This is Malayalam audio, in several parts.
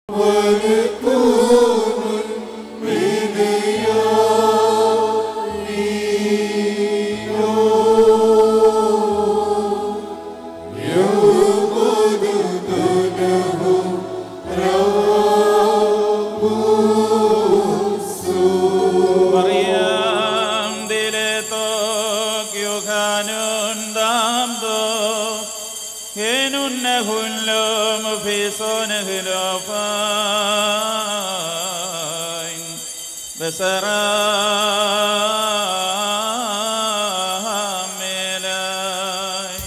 Mariam diletok yuhanun damdok Henun nehullum fi sonhlofain Besaram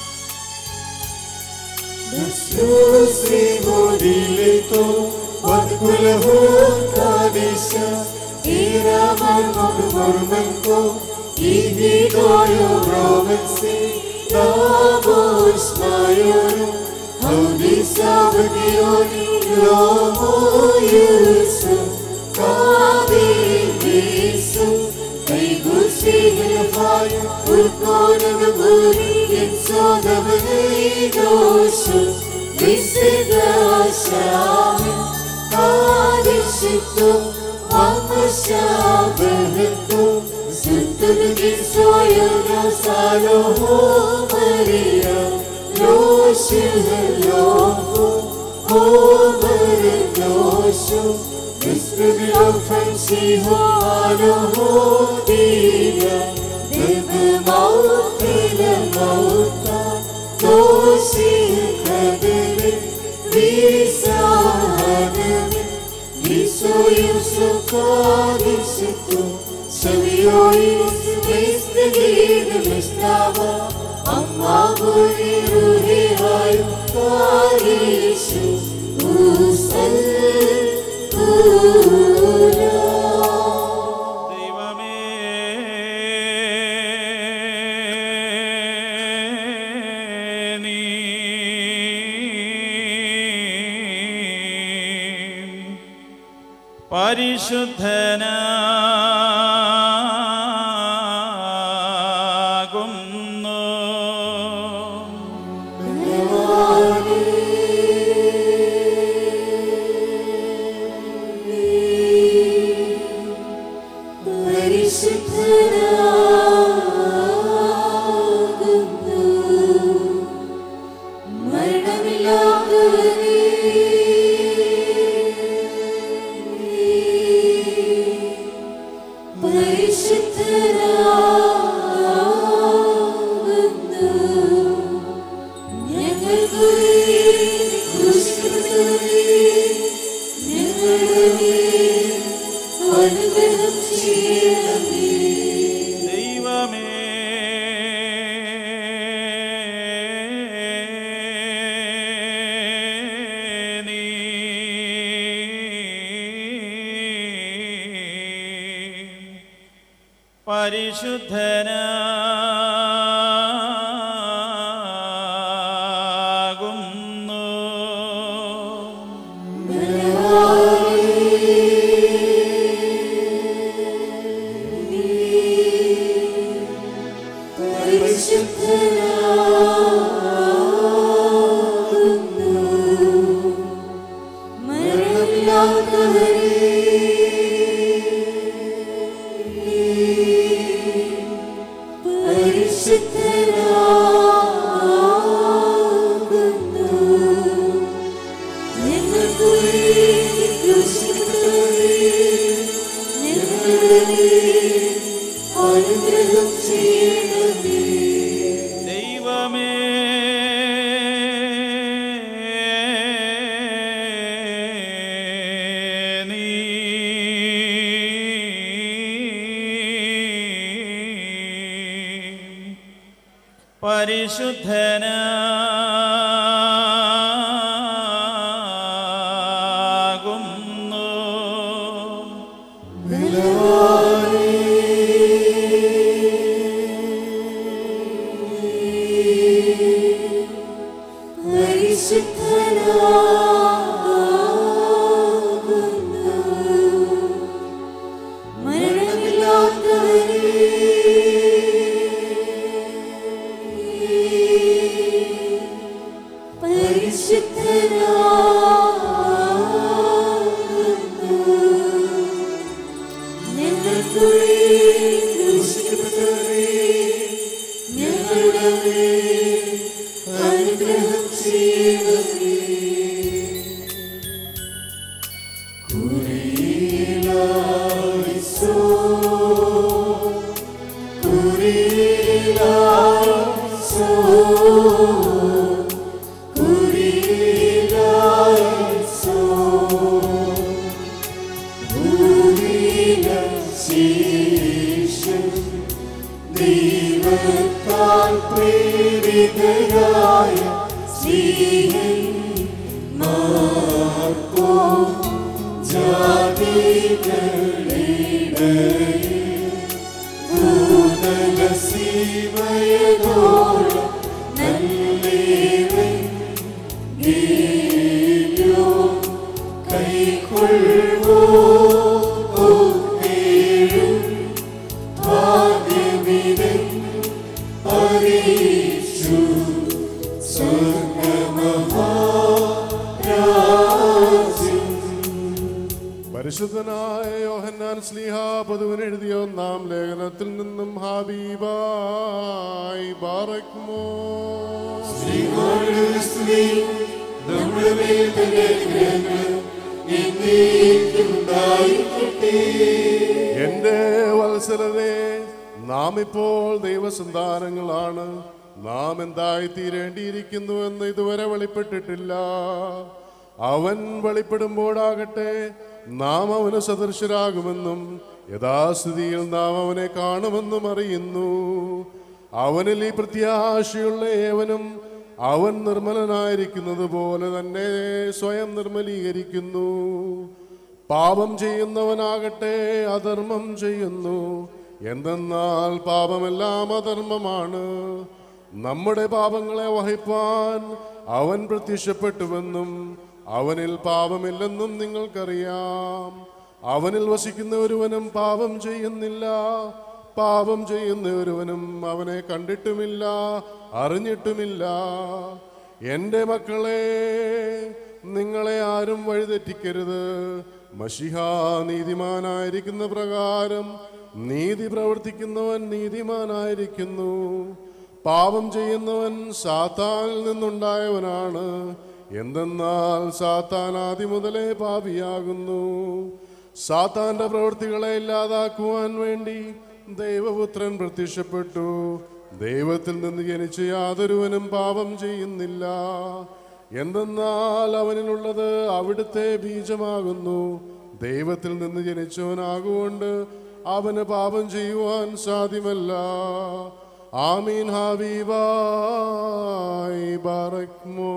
ദൈവമേ നീ പരിശുദ്ധനാകുന്നു ദൈവമേ നീ പരിശുദ്ധനാകുന്നു ദൈവമേ നീ പരിശുദ്ധനാകുന്നു മരണമില്ലാത്തവരേ പരിശുദ്ധനായ യോഹന്നാൻ സ്ലീഹ പൊതുവിനെഴുതിയ ഒന്നാം ലേഖനത്തിൽ നിന്നും ഹബീബായി ബാറക്മോ എന്റെ വത്സരരെ നാം ഇപ്പോൾ ദൈവസന്താനങ്ങളാണ് നാം എന്തായി തീരേണ്ടിയിരിക്കുന്നു എന്ന് ഇതുവരെ വെളിപ്പെട്ടിട്ടില്ല അവൻ വെളിപ്പെടുമ്പോഴാകട്ടെ നാം അവന് സദൃശരാകുമെന്നും യഥാസ്ഥിതിയിൽ നാം അവനെ കാണുമെന്നും അറിയുന്നു അവനിൽ ഈ പ്രത്യാശയുള്ള ഏവനും അവൻ നിർമ്മലനായിരിക്കുന്നത് പോലെ തന്നെ സ്വയം നിർമ്മലീകരിക്കുന്നു പാപം ചെയ്യുന്നവനാകട്ടെ അധർമ്മം ചെയ്യുന്നു എന്തെന്നാൽ പാപമെല്ലാം അധർമ്മമാണ് നമ്മുടെ പാപങ്ങളെ വഹിപ്പാൻ അവൻ പ്രത്യക്ഷപ്പെട്ടുവെന്നും അവനിൽ പാപമില്ലെന്നും നിങ്ങൾക്കറിയാം അവനിൽ വസിക്കുന്ന ഒരുവനും പാപം ചെയ്യുന്നില്ല പാപം ചെയ്യുന്ന ഒരുവനും അവനെ കണ്ടിട്ടുമില്ല അറിഞ്ഞിട്ടുമില്ല എൻ്റെ മക്കളെ നിങ്ങളെ ആരും വഴിതെറ്റിക്കരുത് മഷിഹ നീതിമാനായിരിക്കുന്ന പ്രകാരം നീതി പ്രവർത്തിക്കുന്നവൻ നീതിമാനായിരിക്കുന്നു പാപം ചെയ്യുന്നവൻ സാത്താനിൽ നിന്നുണ്ടായവനാണ് എന്തെന്നാൽ സാത്താൻ ആദ്യം മുതലേ പാപിയാകുന്നു സാത്താന്റെ പ്രവൃത്തികളെ ഇല്ലാതാക്കുവാൻ വേണ്ടി ദൈവപുത്രൻ പ്രത്യക്ഷപ്പെട്ടു ദൈവത്തിൽ നിന്ന് ജനിച്ച യാതൊരുവനും പാപം ചെയ്യുന്നില്ല എന്തെന്നാൽ അവനിലുള്ളത് അവിടുത്തെ ബീജമാകുന്നു ദൈവത്തിൽ നിന്ന് ജനിച്ചവനാകുകൊണ്ട് അവന് പാപം ചെയ്യുവാൻ സാധ്യമല്ല ആമീൻ ഹബീബായി ബാറക്മോ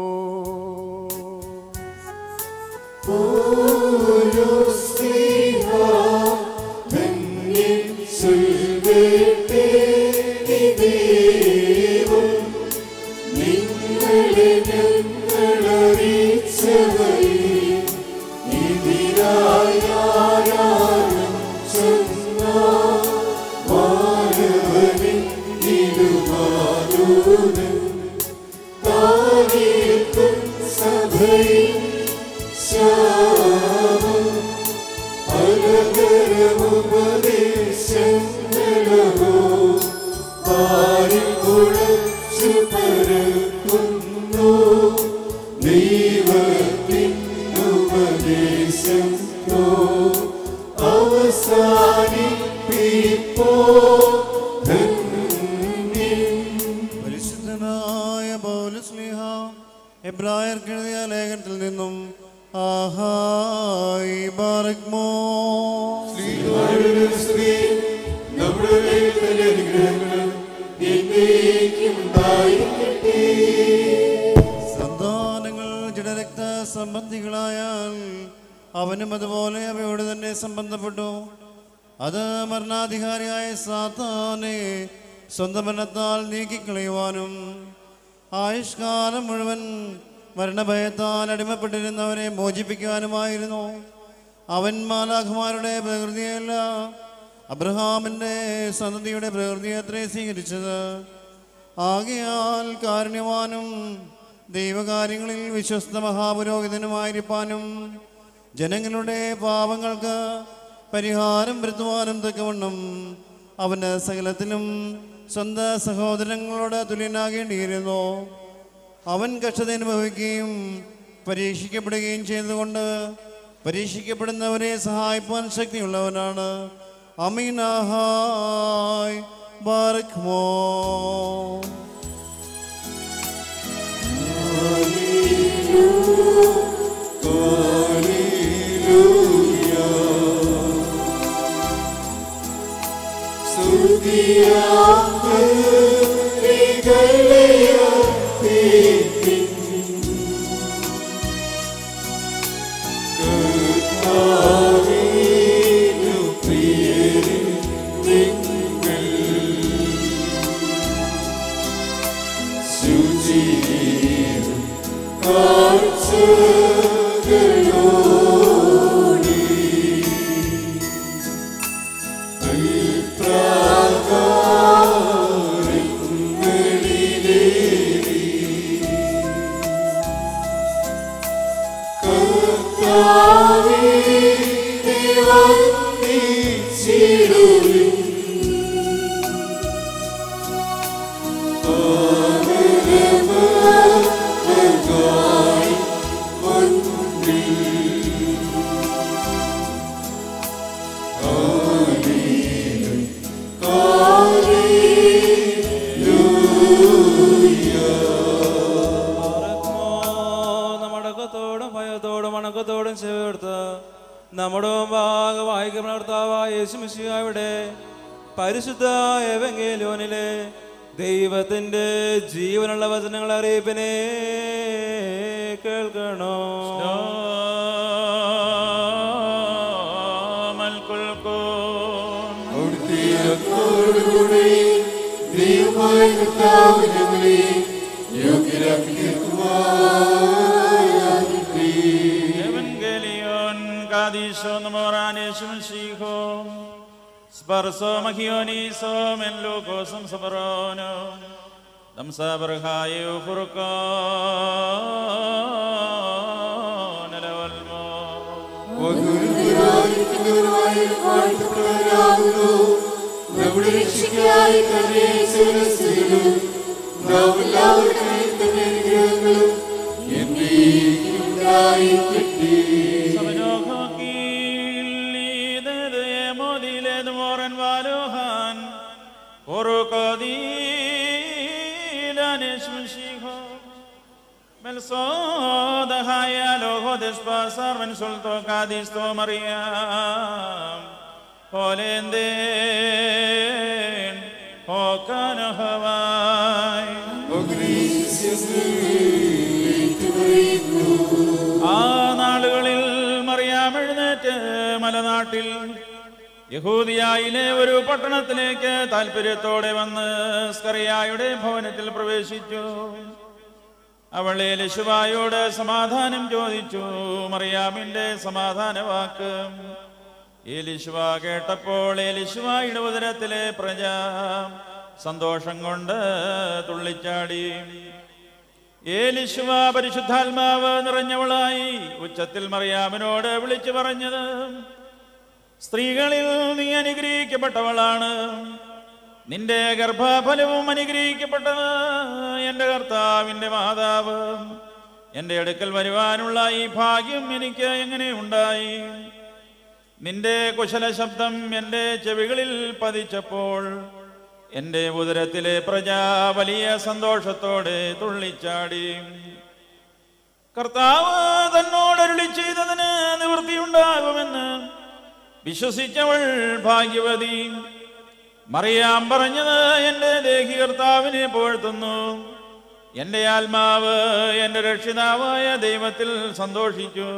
പരിശുദ്ധനായ പൗലസ്ലിഹ എബ്രായർക്ക് എഴുതിയ ലേഖനത്തിൽ നിന്നും ആഹായി ബാറക്മോ സന്താനങ്ങൾ ജഡരക്ത സംബന്ധികളായാൽ അവനും അതുപോലെ അവയോട് തന്നെ സംബന്ധപ്പെട്ടു അത് മരണാധികാരിയായ സാത്താനെ സ്വന്തം മരണത്താൽ നീക്കിക്കളയുവാനും ആയുഷ്കാലം മുഴുവൻ മരണഭയത്താൽ അടിമപ്പെട്ടിരുന്നവരെ മോചിപ്പിക്കുവാനുമായിരുന്നു അവൻ മാലാഖമാരുടെ പ്രകൃതിയല്ല അബ്രഹാമിൻ്റെ സന്തതിയുടെ പ്രകൃതിയത്രേ സ്വീകരിച്ചത് ആകയാൽ കാരുണ്യവാനും ദൈവകാര്യങ്ങളിൽ വിശ്വസ്ത മഹാപുരോഹിതനുമായിരിക്കാനും ജനങ്ങളുടെ പാപങ്ങൾക്ക് പരിഹാരം വരുത്തുവാനും തക്കവണ്ണം അവൻ്റെ സകലത്തിലും സ്വന്തം സഹോദരങ്ങളോട് തുല്യനാകേണ്ടിയിരുന്നു അവൻ കഷ്ടത അനുഭവിക്കുകയും പരീക്ഷിക്കപ്പെടുകയും ചെയ്തുകൊണ്ട് പരീക്ഷിക്കപ്പെടുന്നവരെ സഹായിപ്പാൻ ശക്തിയുള്ളവനാണ് അമീനാഹായ് ബാറക്മോ മടക്കത്തോടും ഭയത്തോടും മണക്കത്തോടും ചേർത്ത് നമ്മുടെ ഭാഗ വായിക്കുന്ന കർത്താവായ യേശുമിശിഹായുടെ പരിശുദ്ധ എവങ്കേലോനിലെ ദൈവത്തിന്റെ ജീവനുള്ള വചനങ്ങൾ അറിയിപ്പിനെ കേൾക്കണോ Evangelion kadishon moranesum shiho Sparso magionisum en locosum sabrono Dam sabrahayu furqon elawalmo നമ്മുടെ രക്ഷയ്ക്കായി തന്നെ സുരസ്ഥിരനും നാം എല്ലാവരുടെ തന്നെ അനുഗ്രഹങ്ങളും എന്നേക്കും ഉണ്ടായിരിക്കട്ടെ. മോറൻ വാലോഹാൻ ഒരു കദീലാനേശ്വശിഹോ Melsodahay aloho despasar men solto cadisto Mariam Holenden Hokana Hawaii ആ നാളുകളിൽ മറിയാം എഴുന്നേറ്റ് മലനാട്ടിൽ യഹൂദിയായിലെ ഒരു പട്ടണത്തിലേക്ക് താല്പര്യത്തോടെ വന്ന് സ്കറിയായുടെ ഭവനത്തിൽ പ്രവേശിച്ചു അവൾ യേശുവായോട് സമാധാനം ചോദിച്ചു മറിയാമിന്റെ സമാധാന വാക്ക് ഏലിശുവ കേട്ടപ്പോൾ ഏലിശുവായുടെ ഉദരത്തിലെ പ്രജ സന്തോഷം കൊണ്ട് തുള്ളിച്ചാടി ഏലിശുവ പരിശുദ്ധാത്മാവ് നിറഞ്ഞവളായി ഉച്ചത്തിൽ മറിയാമിനോട് വിളിച്ചു പറഞ്ഞത് സ്ത്രീകളിൽ നീ അനുഗ്രഹിക്കപ്പെട്ടവളാണ് നിന്റെ ഗർഭഫലവും അനുഗ്രഹിക്കപ്പെട്ടത് എൻ്റെ കർത്താവിൻ്റെ മാതാവ് എൻ്റെ അടുക്കൽ വരുവാനുള്ള ഈ ഭാഗ്യം എനിക്ക് എങ്ങനെ ഉണ്ടായി നിന്റെ കുശല ശബ്ദം എൻ്റെ ചെവികളിൽ പതിച്ചപ്പോൾ എൻ്റെ ഉദരത്തിലെ പ്രജ വലിയ സന്തോഷത്തോടെ തുള്ളിച്ചാടി കർത്താവ് തന്നോട് അരുളി ചെയ്തതിന് നിവൃത്തിയുണ്ടാകുമെന്ന് വിശ്വസിച്ചവൾ ഭാഗ്യവതി മറിയാം പറഞ്ഞത് എൻ്റെ ദേഹി കർത്താവിനെ പുകഴ്ത്തുന്നു എൻ്റെ ആത്മാവ് എൻ്റെ രക്ഷിതാവായ ദൈവത്തിൽ സന്തോഷിച്ചു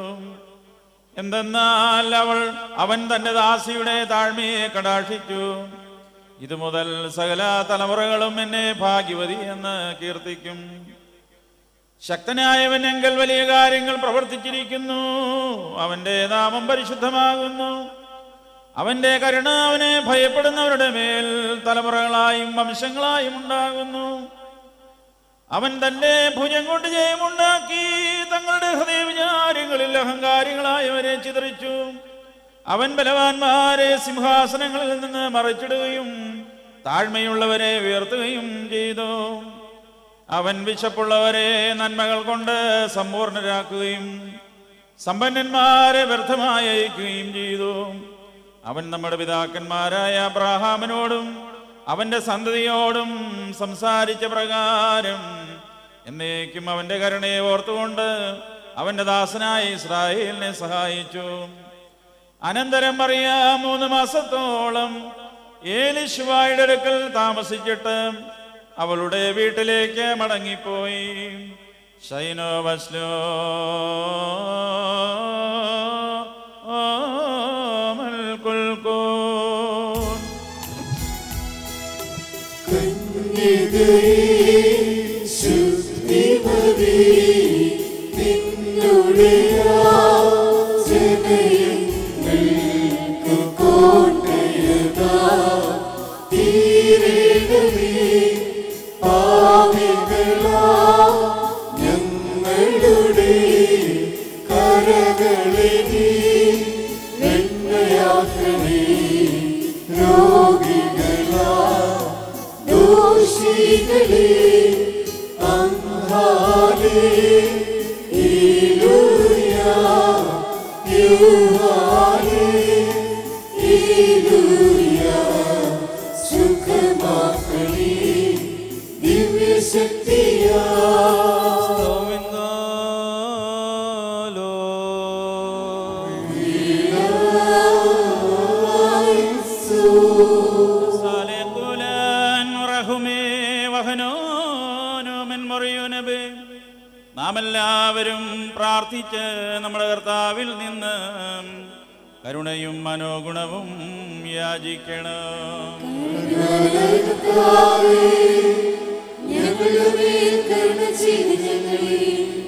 എന്തെന്നാൽ അവൾ അവൻ തൻ്റെ ദാസിയുടെ താഴ്മയെ കടാക്ഷിച്ചു ഇത് മുതൽ സകല തലമുറകളും എന്നെ ഭാഗ്യവതി എന്ന് കീർത്തിക്കും ശക്തനായവൻ എങ്കിൽ വലിയ കാര്യങ്ങൾ പ്രവർത്തിച്ചിരിക്കുന്നു അവന്റെ നാമം പരിശുദ്ധമാകുന്നു അവന്റെ കരുണ അവനെ ഭയപ്പെടുന്നവരുടെ മേൽ തലമുറകളായും വംശങ്ങളായും ഉണ്ടാകുന്നു അവൻ തന്റെ ഭുജം കൊണ്ട് ജയമുണ്ടാക്കി തങ്ങളുടെ ഹൃദയവിചാരങ്ങളിൽ അഹങ്കാരികളായവരെ ചിതറിച്ചു അവൻ ബലവാന്മാരെ സിംഹാസനങ്ങളിൽ നിന്ന് മറിച്ചിടുകയും താഴ്മയുള്ളവരെ ഉയർത്തുകയും ചെയ്തു അവൻ വിശപ്പുള്ളവരെ നന്മകൾ കൊണ്ട് സമ്പൂർണരാക്കുകയും സമ്പന്നന്മാരെ വ്യർത്ഥമായി അയക്കുകയും ചെയ്തു അവൻ നമ്മുടെ പിതാക്കന്മാരായ അബ്രാഹാമിനോടും അവന്റെ സന്തതിയോടും സംസാരിച്ച പ്രകാരം എന്നേക്കും അവന്റെ കരുണയെ ഓർത്തുകൊണ്ട് അവന്റെ ദാസനായ ഇസ്രായേലിനെ സഹായിച്ചു അനന്തരം പറയാ മൂന്ന് മാസത്തോളം ഏലിശുവായുടെ അടുക്കൽ താമസിച്ചിട്ട് അവളുടെ വീട്ടിലേക്ക് മടങ്ങിപ്പോയി ശൈനോ വസ്ലോ മൽകുൽക്കൂൻ ഞങ്ങളുടെ കരകളെ ഞങ്ങളെ നീ നന്മയാക്കണേ രോഗികളാ ദോഷികളെ അംഹാലേ ഈലുയാ യുഹാലേ ഈലുയാ സുഖമാക്കണേ ദിവ്യശക്തിയാ സാലേക്കുലൻ റഹുമേ വഹനോനോ മെൻമൊറിയോനബേ. നാം എല്ലാവരും പ്രാർത്ഥിച്ച് നമ്മുടെ കർത്താവിൽ നിന്ന് കരുണയും മനോഗുണവും യാചിക്കണം ഞങ്ങളുടെ മേൽ കരുണ ചെയ്ത് ഞങ്ങളെ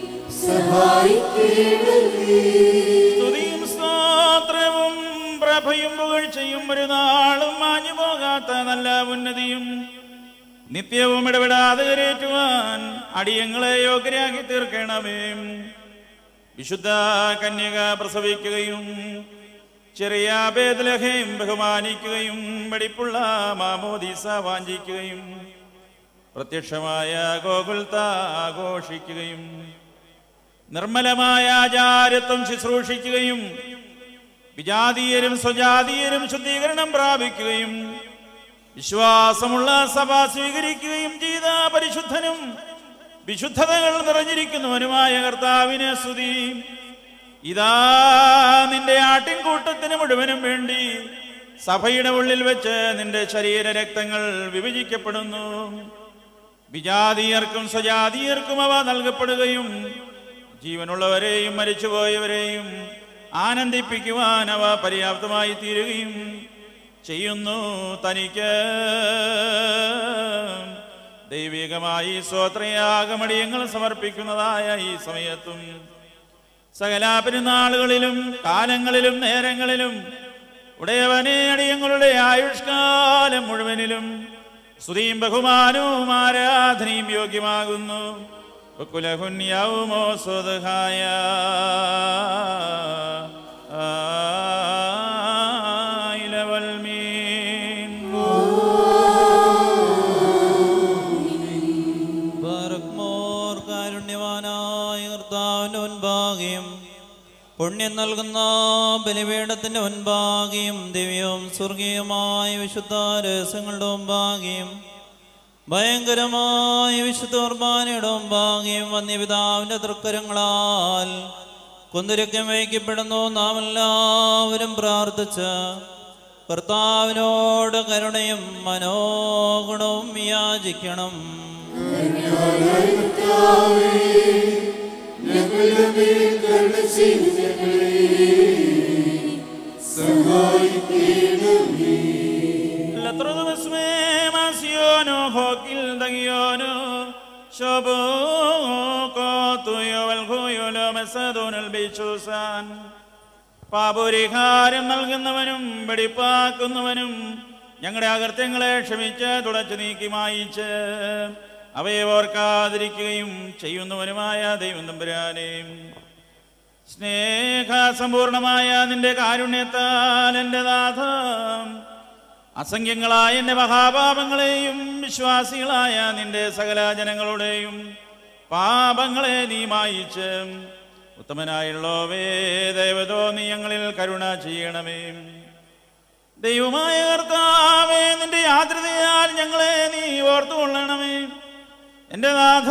സഹായിക്കണമേ സ്തുതിയും സ്തോത്രവും പ്രഭയും പുകഴ്ചയും ഒരു നാളും മാഞ്ഞു പോകാത്ത നല്ല ഉന്നതിയും നിത്യവും ഇടപെടാതെ കരേറ്റുവാൻ അടിയങ്ങളെ യോഗ്യരാക്കി തീർക്കണമേ വിശുദ്ധ കന്യക പ്രസവിക്കുകയും ചെറിയ ബേദലഹയും ബഹുമാനിക്കുകയും വെടിപ്പുള്ള മാമോദീസ വാഞ്ചിക്കുകയും പ്രത്യക്ഷമായ ഗോകുൽത്ത ആഘോഷിക്കുകയും നിർമ്മലമായ ആചാരത്വം ശുശ്രൂഷിക്കുകയും വിജാതീയരും സ്വജാതീയരും ശുദ്ധീകരണം പ്രാപിക്കുകയും വിശ്വാസമുള്ള സഭ സ്വീകരിക്കുകയും ചെയ്ത പരിശുദ്ധനും വിശുദ്ധതകൾ നിറഞ്ഞിരിക്കുന്നവനുമായ കർത്താവിനെ സ്തുതി ഇതാ നിന്റെ ആട്ടിൻകൂട്ടത്തിന് മുഴുവനും വേണ്ടി സഭയുടെ ഉള്ളിൽ വെച്ച് നിന്റെ ശരീര രക്തങ്ങൾ വിഭജിക്കപ്പെടുന്നു വിജാതീയർക്കും സ്വജാതീയർക്കും അവ നൽകപ്പെടുകയും ജീവനുള്ളവരെയും മരിച്ചുപോയവരെയും ആനന്ദിപ്പിക്കുവാൻ അവ പര്യാപ്തമായി തീരുകയും ചെയ്യുന്നു തനിക്ക് ദൈവികമായി സ്വത്രയാഗമടിയങ്ങൾ സമർപ്പിക്കുന്നതായ ഈ സമയത്തും സകല പെരുന്നാളുകളിലും കാലങ്ങളിലും നേരങ്ങളിലും ഉടയവനെ അടിയങ്ങളുടെ ആയുഷ്കാലം മുഴുവനിലും സ്തുതിയും ബഹുമാനവും ആരാധനയും യോഗ്യമാകുന്നു കുലഹുന്യവുമോ സ്വതഹായ ഇലവൽമീൻ ബാറക്മോർ കാരുണ്യവാനായ കർത്താവിന്റെ മുൻപാകെയും പുണ്യം നൽകുന്ന ബലിപീഠത്തിന്റെ മുൻപാകെയും ദിവ്യവും സ്വർഗീയമായ വിശുദ്ധ രഹസ്യങ്ങളുടെ മുമ്പാകെയും ഭയങ്കരമായ വിശുദ്ധ കുർബാനയുടെ മുമ്പാകെയും വന്യപിതാവിന്റെ തൃക്കരങ്ങളാൽ കുന്തിരക്കം വഹിക്കപ്പെടുന്നു നാം എല്ലാവരും പ്രാർത്ഥിച്ച് കർത്താവിനോട് കരുണയും മനോഗുണവും യാചിക്കണം ഞങ്ങളുടെ മേൽ കരുണ ചെയ്ത് ഞങ്ങളെ സഹായിക്കണമേ Latrodosme masiono hokil dagiono shobo kotuyo valguyo lo mesadon el bichusan പാപരിഹാരം നൽകുന്നവനും വെടിപ്പാക്കുന്നവനും ഞങ്ങളുടെ അകൃത്യങ്ങളെ ക്ഷമിച്ച് തുടച്ചു നീക്കി മായിച്ച് അവയെ ഓർക്കാതിരിക്കുകയും ചെയ്യുന്നവനുമായ ദൈവം തമ്പുരാനെയും സ്നേഹസമ്പൂർണമായ നിന്റെ കാരുണ്യത്താൽ എൻ്റെ നാഥ അസംഖ്യങ്ങളായ എൻ്റെ മഹാപാപങ്ങളെയും വിശ്വാസികളായ നിന്റെ സകല ജനങ്ങളുടെയും പാപങ്ങളെ നീ മായിച്ച് ഉത്തമനായുള്ളവേ ദൈവതോ നീ ഞങ്ങളിൽ കരുണ ചെയ്യണമേ ദൈവമായ കർത്താവേ നിന്റെ യാത്രയാൽ ഞങ്ങളെ നീ ഓർത്തുകൊള്ളണമേ എൻ്റെ നാഥ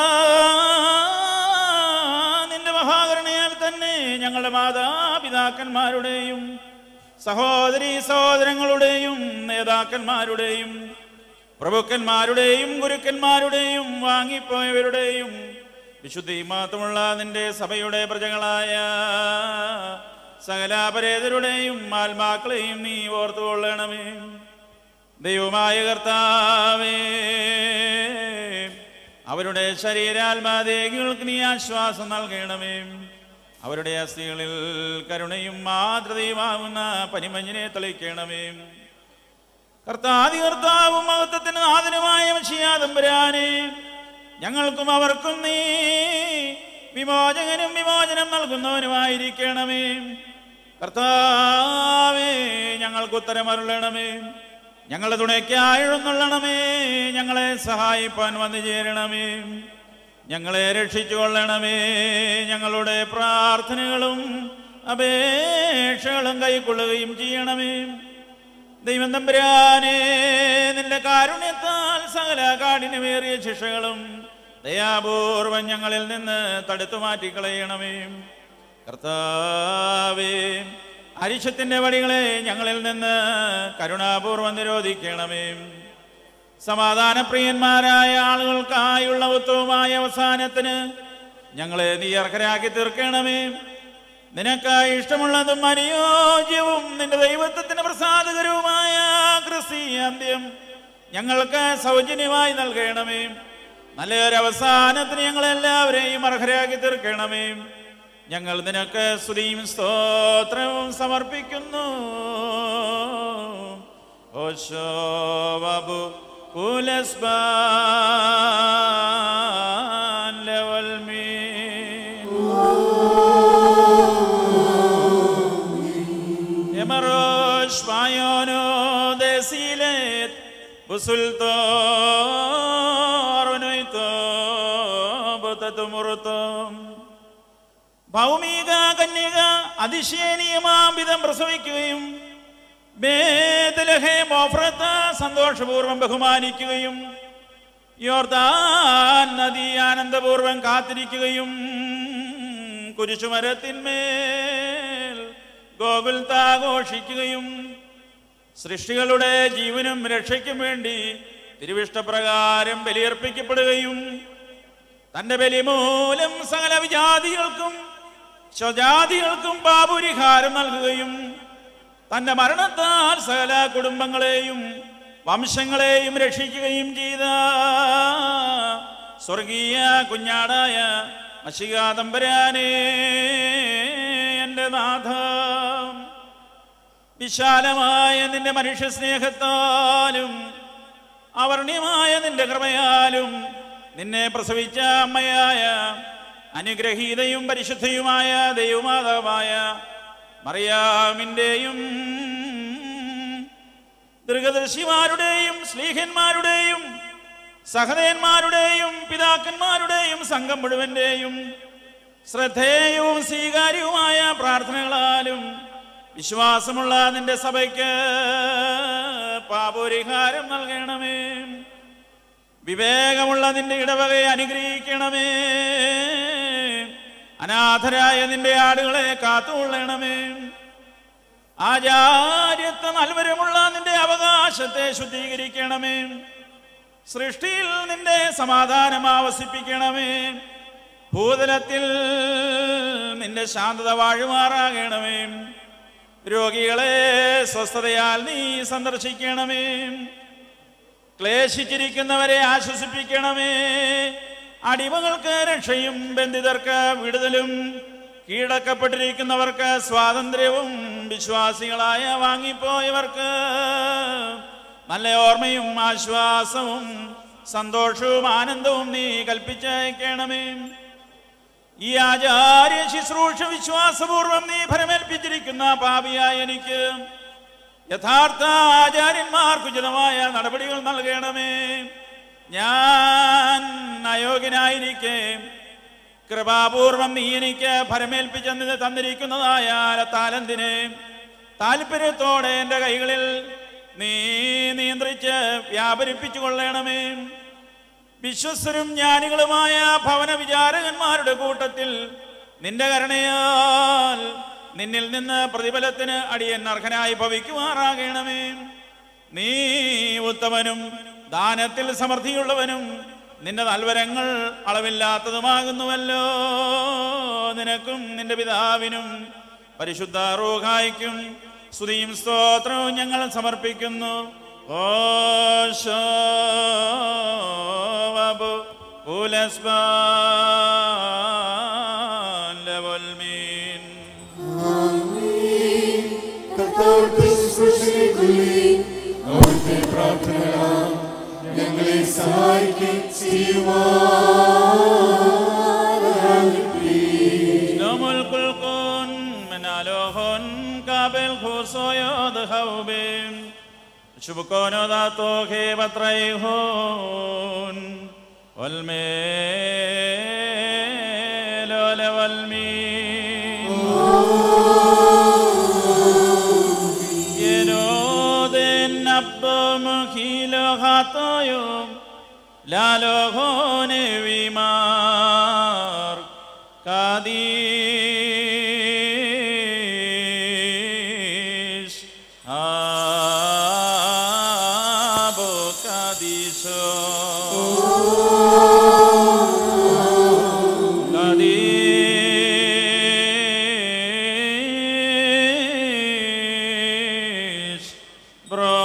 നിന്റെ മഹാകരുണയാൽ തന്നെ ഞങ്ങളുടെ മാതാപിതാക്കന്മാരുടെയും സഹോദരി സഹോദരങ്ങളുടെയും നേതാക്കന്മാരുടെയും പ്രഭുക്കന്മാരുടെയും ഗുരുക്കന്മാരുടെയും വാങ്ങിപ്പോയവരുടെയും വിശുദ്ധി മാത്രമുള്ള നിന്റെ സഭയുടെ പ്രജകളായ സകലാപരേതരുടെയും ആത്മാക്കളെയും നീ ഓർത്തുകൊള്ളണമേ ദൈവമായ കർത്താവേ അവരുടെ ശരീരാത്മാദേഹികൾക്ക് നീ ആശ്വാസം നൽകണമേ അവരുടെ അസ്ഥികളിൽ കരുണയും മാതൃതയുമാകുന്ന പനിമഞ്ഞിനെ തെളിക്കണമേ കർത്താതി കർത്താവും മഹത്വത്തിന് നാഥനുമായ മഷിയാതമ്പുരാനെ ഞങ്ങൾക്കും അവർക്കും നീ വിമോചകനും വിമോചനം നൽകുന്നവനുമായിരിക്കണമേ കർത്താവേ ഞങ്ങൾക്ക് ഉത്തരമരുളണമേ ഞങ്ങളുടെ തുണയ്ക്കായി എഴുന്നള്ളണമേ ഞങ്ങളെ സഹായിപ്പാൻ വന്നു ചേരണമേ ഞങ്ങളെ രക്ഷിച്ചുകൊള്ളണമേ ഞങ്ങളുടെ പ്രാർത്ഥനകളും അപേക്ഷകളും കൈക്കൊള്ളുകയും ചെയ്യണമേ ദൈവം തമ്പുരാനെ നിന്റെ കാരുണ്യത്താൽ സകല കാഠിന്യമേറിയ ശിക്ഷകളും ദയാപൂർവം ഞങ്ങളിൽ നിന്ന് തടുത്തു മാറ്റിക്കളയണമേ കർത്താവേ അരിശത്തിന്റെ വഴികളെ ഞങ്ങളിൽ നിന്ന് കരുണാപൂർവം നിരോധിക്കണമേ സമാധാനപ്രിയന്മാരായ ആളുകൾക്കായുള്ള ഉത്തമമായ അവസാനത്തിന് ഞങ്ങളെ നീ അർഹരാക്കി തീർക്കണമേ നിനക്കായി ഇഷ്ടമുള്ളതും അനുയോജ്യവും നിന്റെ ദൈവത്വത്തിന് പ്രസാദകരവുമായ ക്രിസ്തീയ അന്ത്യം ഞങ്ങൾക്ക് സൗജന്യമായി നൽകണമേ നല്ലൊരു അവസാനത്തിന് ഞങ്ങളെല്ലാവരെയും അർഹരാക്കി തീർക്കണമേ ഞങ്ങൾ നിനക്ക് സ്തുതിയും സ്തോത്രവും സമർപ്പിക്കുന്നു ഓശോ ബാബു കുലസ്ബാൻ ലെവൽ മീ Emerosh Mayono Desilet Busulto Arunoito Botatumurtom ഭൗമിക കന്യക അതിശയനീയമാം വിധം പ്രസവിക്കുകയും ബേദലഹേ മോഫ്രത്ത സന്തോഷപൂർവ്വം ബഹുമാനിക്കുകയും യോർദാൻ നദി ആനന്ദപൂർവ്വം കാത്തിരിക്കുകയും കുരിശുമരത്തിന്മേൽ ഗോകുൽത്താഘോഷിക്കുകയും സൃഷ്ടികളുടെ ജീവനും രക്ഷയ്ക്കും വേണ്ടി തിരുവിഷ്ടപ്രകാരം ബലിയർപ്പിക്കപ്പെടുകയും തന്റെ ബലി മൂലം സകല വിജാതികൾക്കും സ്വജാതികൾക്കും പാപുരിഹാരം നൽകുകയും തന്റെ മരണത്താൽ സകല കുടുംബങ്ങളെയും വംശങ്ങളെയും രക്ഷിക്കുകയും ചെയ്ത സ്വർഗീയ കുഞ്ഞാടായ മഷികാതമ്പരാനേ എൻ്റെ നാഥ വിശാലമായ നിന്റെ മനുഷ്യ സ്നേഹത്താലും അവർണ്യമായ നിന്റെ കൃപയാലും നിന്നെ പ്രസവിച്ച അമ്മയായ അനുഗ്രഹീതയും പരിശുദ്ധയുമായ ദൈവമാതാവായ മറിയാമിൻ്റെയും ദീർഘദർശിമാരുടെയും സ്ലീഹന്മാരുടെയും സഹതന്മാരുടെയും പിതാക്കന്മാരുടെയും സംഘം മുഴുവന്റെയും ശ്രദ്ധേയവും സ്വീകാര്യവുമായ പ്രാർത്ഥനകളാലും വിശ്വാസമുള്ള നിന്റെ സഭയ്ക്ക് പാപരിഹാരം നൽകണമേ വിവേകമുള്ള നിന്റെ ഇടവകയെ അനുഗ്രഹിക്കണമേ അനാഥരായ നിന്റെ ആടുകളെ കാത്തുകൊള്ളണമേ ആചാര്യത്വ നൽവരമുള്ള നിന്റെ അവകാശത്തെ ശുദ്ധീകരിക്കണമേ സൃഷ്ടിയിൽ നിന്റെ സമാധാനം ആവസിപ്പിക്കണമേ ഭൂതലത്തിൽ നിന്റെ ശാന്തത വാഴുമാറാകണമേ രോഗികളെ സ്വസ്ഥതയാൽ നീ സന്ദർശിക്കണമേ ക്ലേശിച്ചിരിക്കുന്നവരെ ആശ്വസിപ്പിക്കണമേ അടിമകൾക്ക് രക്ഷയും ബന്ധിതർക്ക് വിടുതലും കീഴടക്കപ്പെട്ടിരിക്കുന്നവർക്ക് സ്വാതന്ത്ര്യവും വിശ്വാസികളായ വാങ്ങിപ്പോയവർക്ക് നല്ല ഓർമ്മയും ആശ്വാസവും സന്തോഷവും ആനന്ദവും നീ കൽപ്പിച്ചയക്കണമേ ഈ ആചാര്യ ശുശ്രൂഷ വിശ്വാസപൂർവം നീ ഫലമേൽപ്പിച്ചിരിക്കുന്ന പാപിയായ എനിക്ക് യഥാർത്ഥ ആചാര്യന്മാർക്ക് ഉചിതമായ നടപടികൾ നൽകണമേ ഞാൻ അയോഗ്യനായിരിക്കെ കൃപാപൂർവം നീ എനിക്ക് ഫലമേൽപ്പിച്ചെന്ന് തന്നിരിക്കുന്നതായ താലന്തിനെ താല്പര്യത്തോടെ എൻ്റെ കൈകളിൽ നീ നിയന്ത്രിച്ച് വ്യാപരിപ്പിച്ചു കൊള്ളണമേ വിശ്വസ്തരും ജ്ഞാനികളുമായ ഭവന വിചാരകന്മാരുടെ കൂട്ടത്തിൽ നിന്റെ കരുണയാൽ നിന്നിൽ നിന്ന് പ്രതിഫലത്തിന് അടിയൻ അർഹനായി ഭവിക്കുമാറാകണമേ നീ ഉത്തമനും ദാനത്തിൽ സമൃദ്ധിയുള്ളവനും നിന്റെ നൽവരങ്ങൾ അളവില്ലാത്തതുമാകുന്നുവല്ലോ നിനക്കും നിന്റെ പിതാവിനും പരിശുദ്ധ റൂഹായിക്കും സ്തുതിയും സ്തോത്രവും ഞങ്ങൾ സമർപ്പിക്കുന്നു ഓശോ വബു ഉലസ്ബാൻ ലവൽമീൻ കർത്താവിന്റെ ശുശ്രൂഷകളെ അവിടുത്തെ പ്രാർത്ഥനകളാൽ ഞങ്ങളെ സഹായിക്കുകയും ചെയ്യുവാനാകട്ടെ. רוഹോൻ കാബൽ ഖുസോയോദ് ഹൗബിം ശുഭകോനോ ദാത്തോ ഹേ ബത്രൈഹോൻ والميل والمين ينود النبض مخيل خطايم لا لغون ويمار قديش أبو قديشو Kadesh, bro,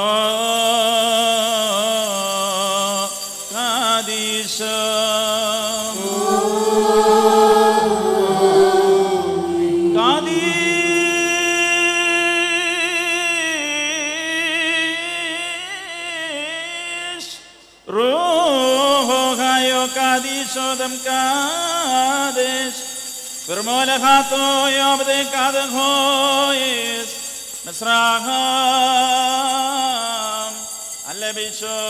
Kadesh, Kadesh, Ruho Hayo Kadesh, Odam Kadesh. Vermolhato yobde kaden hoyes Nasraham Alebisho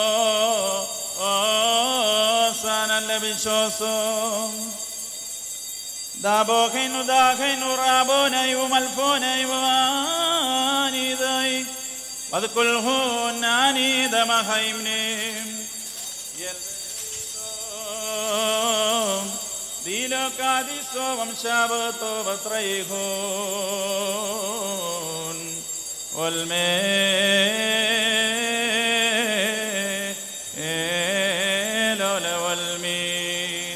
San Alebisho Dabo Henu da Henu Rabona Yumalfona Yuani Dai Vadkulhu Nani Damahaimnim Yelbisho Dilo Kadiso Vamshabato Vatraihon والميل والمين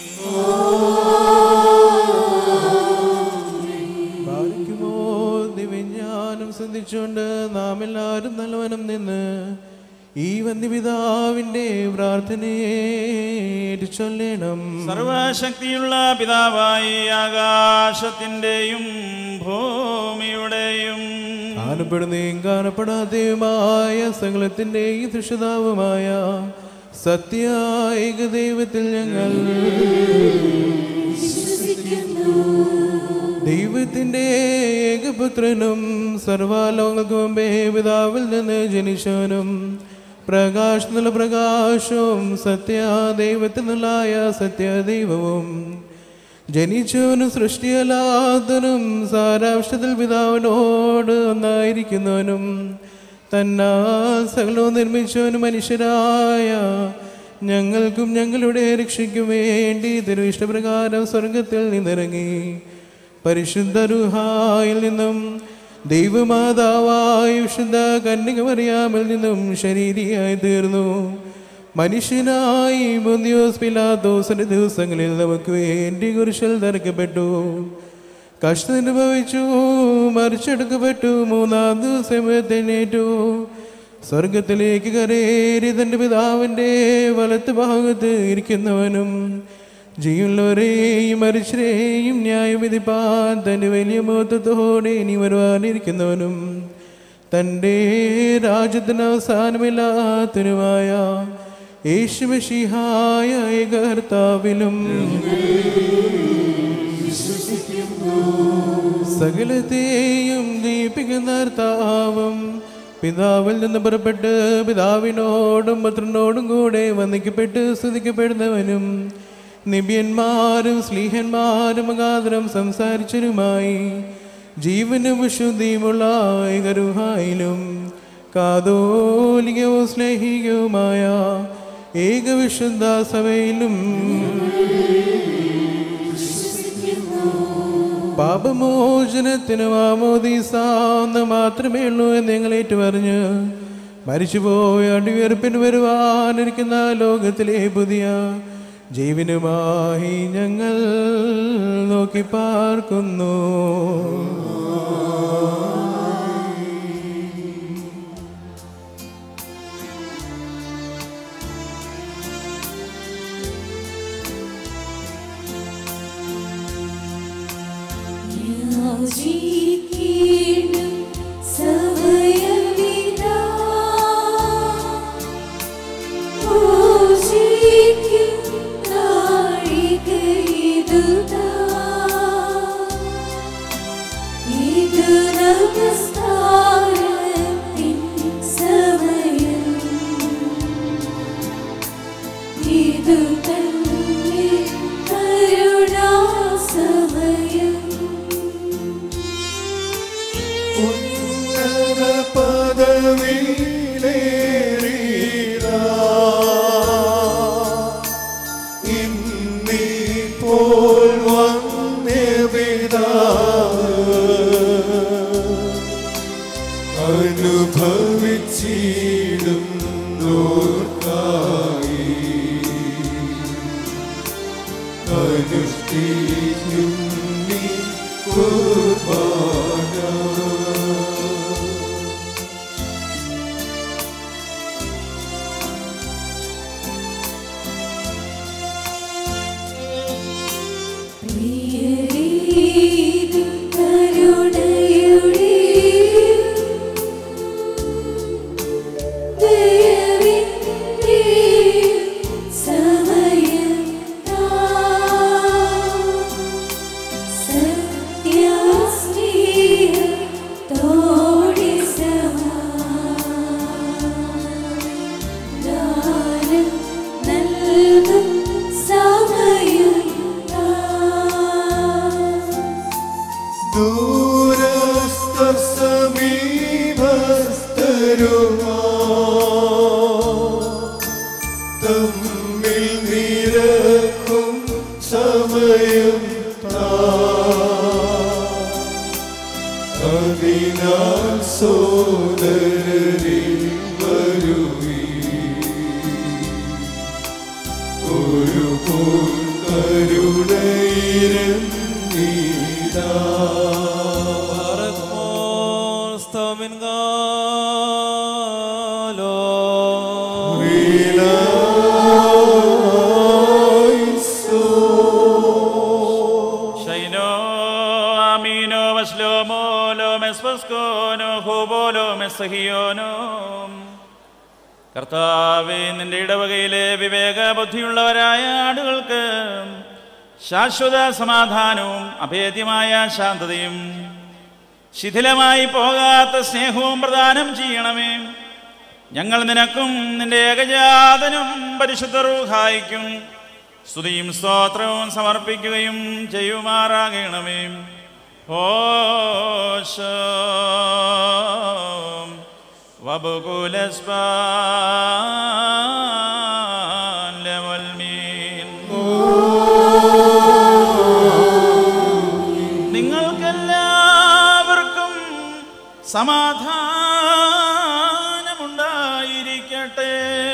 പാലിക്കുമോ ദിവ്യജ്ഞാനം ശ്രദ്ധിച്ചുകൊണ്ട് നാം എല്ലാവരും നല്ലവനം നിന്ന് ഈ വന്യപിതാവിന്റെ പ്രാർത്ഥനയെ ചൊല്ലണം സർവശക്തിയുള്ള പിതാവായി ആകാശത്തിന്റെയും ഭൂമിയുടെയും കാണപ്പെടുന്നതും കാണപ്പെടാത്തതുമായ സകലത്തിന്റെയും ദൃഷ്ടതാവുമായ സത്യായിക ദൈവത്തിൽ ഞങ്ങൾ ദൈവത്തിന്റെ ഏകപുത്രനും സർവാലോകങ്ങൾക്ക് മുമ്പേ പിതാവിൽ നിന്ന് ജനിച്ചവനും പ്രകാശത്തിനുള്ള പ്രകാശവും സത്യദൈവത്തിൽ നിന്നുള്ളായ സത്യദൈവവും ജനിച്ചവനും സൃഷ്ടിയല്ലാത്തനും സാരാംശത്തിൽ പിതാവിനോട് ഒന്നായിരിക്കുന്നവനും തന്നാ സകലവും നിർമ്മിച്ചവനും മനുഷ്യരായ ഞങ്ങൾക്കും ഞങ്ങളുടെ രക്ഷയ്ക്കും വേണ്ടി തിരുവിഷ്ടപ്രകാരം സ്വർഗത്തിൽ നിന്നിറങ്ങി പരിശുദ്ധ റുഹായിൽ നിന്നും ദൈവമാതാവായ വിശുദ്ധ കന്യകമറിയാമിൽ നിന്നും ശരീരിയായി തീർന്നു മനുഷ്യനായി ബുദ്ധിയോസ് പിലാത്തോസിന്റെ ദിവസങ്ങളിൽ നമുക്ക് വേണ്ടി കുരിശിൽ തറക്കപ്പെട്ടു കഷ്ടനുഭവിച്ചു മറിച്ചെടുക്കപ്പെട്ടു മൂന്നാം ദിവസം എഴുന്നേറ്റു സ്വർഗത്തിലേക്ക് കരേറി തന്റെ പിതാവിന്റെ വലത്ത് ഭാഗത്ത് ഇരിക്കുന്നവനും ജീവനുള്ളവരെയും മരിച്ചരെയും ന്യായം വിധിപ്പാൻ തന്റെ വലിയ മഹത്വത്തോടെ ഇനി വരുവാനിരിക്കുന്നവനും തൻ്റെ രാജ്യത്തിന് അവസാനമില്ലാത്തനുമായ യേശുമഷിഹായ ഏകർത്താവിലും സകലത്തെയും ദീപിക്കുന്ന കർത്താവും പിതാവിൽ നിന്ന് പുറപ്പെട്ട് പിതാവിനോടും പുത്രനോടും കൂടെ വന്ദിക്കപ്പെട്ട് സ്തുതിക്കപ്പെടുന്നവനും നിബ്യന്മാരും സ്ലീഹന്മാരും അഗാതരം സംസാരിച്ചവരുമായി ജീവനും വിശുദ്ധിയുമുള്ള ഏകരുഹായിലും കാതോലികവും സ്നേഹികവുമായ ഏകവിശുദ്ധ സഭയിലും പാപമോചനത്തിന് മാമോദീസാന്ന് മാത്രമേ ഉള്ളൂ എന്ന് ഞങ്ങൾ ഏറ്റുപറഞ്ഞ് മരിച്ചുപോയ അടിയുയർപ്പിന് വരുവാനിരിക്കുന്ന ലോകത്തിലെ പുതിയ ജീവനുമായി ഞങ്ങൾ നോക്കി പാർക്കുന്നു യാചിക്കേണം സമയമിതാ. പൂജിക്കും നാഴിക ഇതുതാ. ഇത് നമസ്കാരത്തിൻ സമയം ഇതു തന്നെ കരുണാസമയം ഉന്നത പദവിയിലേറിയതാ. ഇന്നിപ്പോൾ വന്യപിതാവ് അനുഭവിച്ചിടും നോർക്കായി അനുഷ്ഠിക്കും നീ കുർബാന പ്രിയരീതു കരുണയുടെ ദയവിന്റെ സമയം സത്യസ്നേഹത്തോടെ സമാധാനം നൽകും സമയം ദൂരസ്ഥ സമീപസ്ഥരുമാ തമ്മിൽ നിരക്കും സമയം താ. അതിനാൽ സോദരരിൽ വരുവീ ഒരു കരുണയിരന്നീടാ Stamin galo. ശൈനോ അമീനോ വസ്ലോമോ ലോ മെസ്പസ്കോനോ ഹോബോലോ മെസ്സഹിയോനോ കർത്താവേ നിന്റെ ഇടവകയിലെ വിവേക ബുദ്ധിയുള്ളവരായ ആടുകൾക്ക് ശാശ്വത സമാധാനവും അഭേദ്യമായ ശാന്തതയും ശിഥിലമായി പോകാത്ത സ്നേഹവും പ്രദാനം ചെയ്യണമേ ഞങ്ങൾ നിനക്കും നിന്റെ ഏകജാതനും പരിശുദ്ധ റൂഹായിക്കും സ്തുതിയും സ്തോത്രവും സമർപ്പിക്കുകയും ചെയ്യുമാറാകണമേ ഓശം വബുകുലസ്പാൻ ലവൽമീൻ നിങ്ങൾക്കെല്ലാവർക്കും സമാധാനമുണ്ടായിരിക്കട്ടെ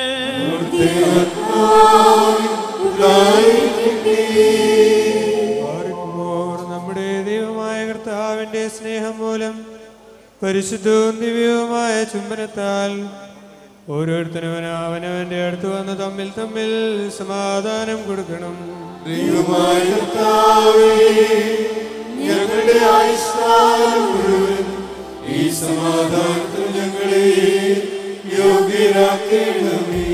ഓർക്കുമ്പോൾ നമ്മുടെ ദൈവമായ കർത്താവിന്റെ സ്നേഹം മൂലം പരിശുദ്ധവും ദിവ്യവുമായ ചുംബനത്താൽ ഓരോരുത്തരും അവനവന്റെ അടുത്ത് വന്ന് തമ്മിൽ തമ്മിൽ സമാധാനം കൊടുക്കണം ദൈവമായ കർത്താവേ, ഞങ്ങളുടെ ആയുഷ്കാലം മുഴുവൻ ഈ സമാധാനത്തിൽ ഞങ്ങളെ യോഗ്യരാക്കണമേ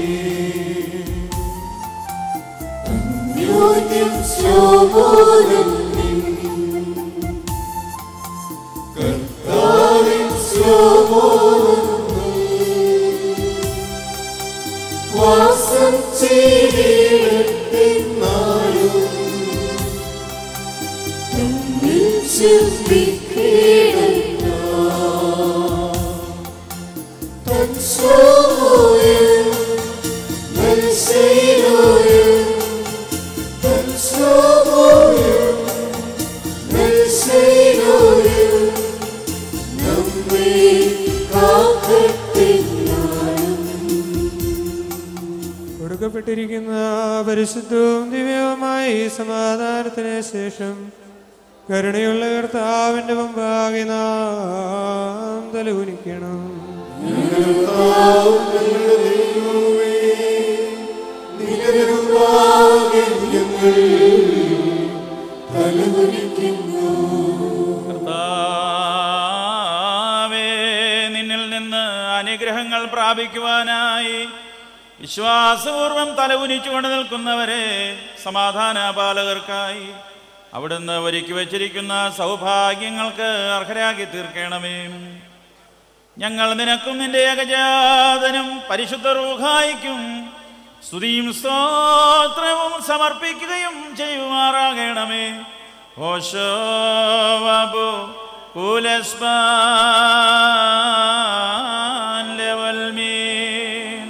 യോഗ്യം ശോഭോദം കർത്താവിൻ ശോഭോദം വാസം ചെയ്തിടത്തെന്നാലും തമ്മിൽ ചുംബിക്കേടല്ല തൻ ശോഭോയം നൽശൈലോയം തൻ ശോഭോയം നൽശൈലോയം നമ്മെ കാക്കട്ടെന്നാലും കൊടുക്കപ്പെട്ടിരിക്കുന്ന പരിശുദ്ധവും ദിവ്യവുമായ ഈ സമാധാനത്തിന് ശേഷം കരുണയുള്ള കർത്താവിന്റെ മുമ്പാകെ നാം തലകുനിക്കണം കർത്താവേ നിന്നിൽ നിന്ന് അനുഗ്രഹങ്ങൾ പ്രാപിക്കുവാനായി വിശ്വാസപൂർവം തലകുനിച്ചുകൊണ്ട് നിൽക്കുന്നവരെ സമാധാന പാലകർക്കായി അവിടുന്ന് ഒരുക്കി വച്ചിരിക്കുന്ന സൗഭാഗ്യങ്ങൾക്ക് അർഹരാക്കി തീർക്കണമേ ഞങ്ങൾ നിനക്കും നിന്റെ ഏകജാതനും പരിശുദ്ധ റൂഹായിക്കും സ്തുതിയും സ്തോത്രവും സമർപ്പിക്കുകയും ചെയ്യുമാറാകണമേ ഓശോ ബാബു കൂലസ്മാൻ ലെവൽ മീൻ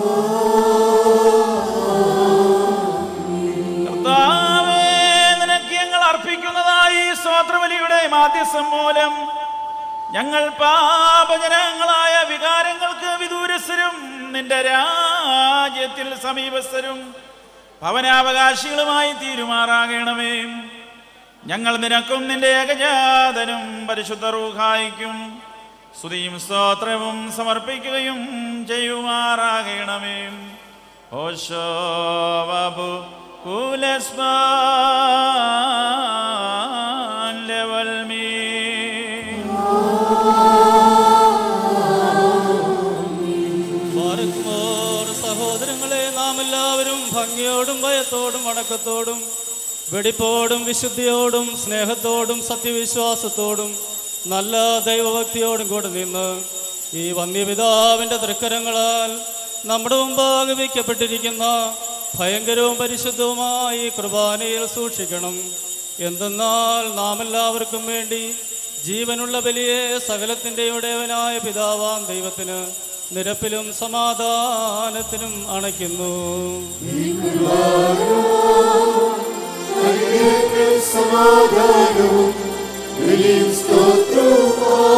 കർത്താവേ, നിനക്ക് ഞങ്ങൾ അർപ്പിക്കുന്നതായി സ്തോത്രബലിയുടെ മാധ്യസം മൂലം ഞങ്ങൾ പാപജനങ്ങളായ വികാരങ്ങൾക്ക് വിദൂരസ്ഥരും നിന്റെ രാജ്യത്തിൽ സമീപസ്ഥരും ഭവനാവകാശികളുമായി തീരുമാറാകണമേ ഞങ്ങൾ നിനക്കും നിന്റെ ഏകജാതനും പരിശുദ്ധ റൂഹായിക്കും സ്തുതിയും സ്തോത്രവും സമർപ്പിക്കുകയും ചെയ്യുമാറാകണമേ ഓശോ ബാബു കൂലസ്മാൻ ലെവൽ മീ ബാരക്കുമോർ സഹോദരങ്ങളെ നാം എല്ലാവരും ഭംഗിയോടും ഭയത്തോടും അടക്കത്തോടും വെടിപ്പോടും വിശുദ്ധിയോടും സ്നേഹത്തോടും സത്യവിശ്വാസത്തോടും നല്ല ദൈവഭക്തിയോടും കൂടെ നിന്ന് ഈ വന്യപിതാവിൻ്റെ തൃക്കരങ്ങളാൽ നമ്മുടെ മുമ്പാകെ വയ്ക്കപ്പെട്ടിരിക്കുന്ന ഭയങ്കരവും പരിശുദ്ധവുമായ ഈ കുർബാനയിൽ സൂക്ഷിക്കണം എന്തെന്നാൽ നാം എല്ലാവർക്കും വേണ്ടി ജീവനുള്ള ബലിയെ സകലത്തിൻ്റെ ഉടയവനായ പിതാവാം ദൈവത്തിന് നിരപ്പിലും സമാധാനത്തിനും അണയ്ക്കുന്നു സമാധാനവും വിളിയും സ്തോത്രവും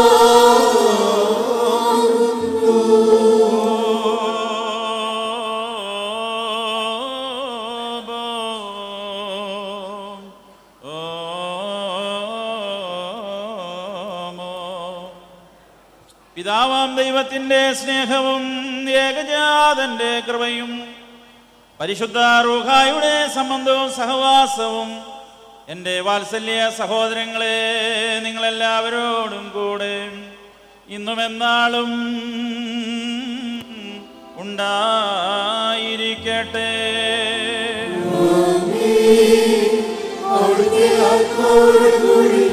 പിതാവാം ദൈവത്തിൻ്റെ സ്നേഹവും ഏകജാതന്റെ കൃപയും പരിശുദ്ധ റൂഹായുടെ സംബന്ധവും സഹവാസവും എൻ്റെ വാത്സല്യ സഹോദരങ്ങളെ നിങ്ങളെല്ലാവരോടും കൂടെ ഇന്നും എന്നാളും ഉണ്ടായിരിക്കട്ടെ അവിടുത്തെ ആത്മാവോട് കൂടി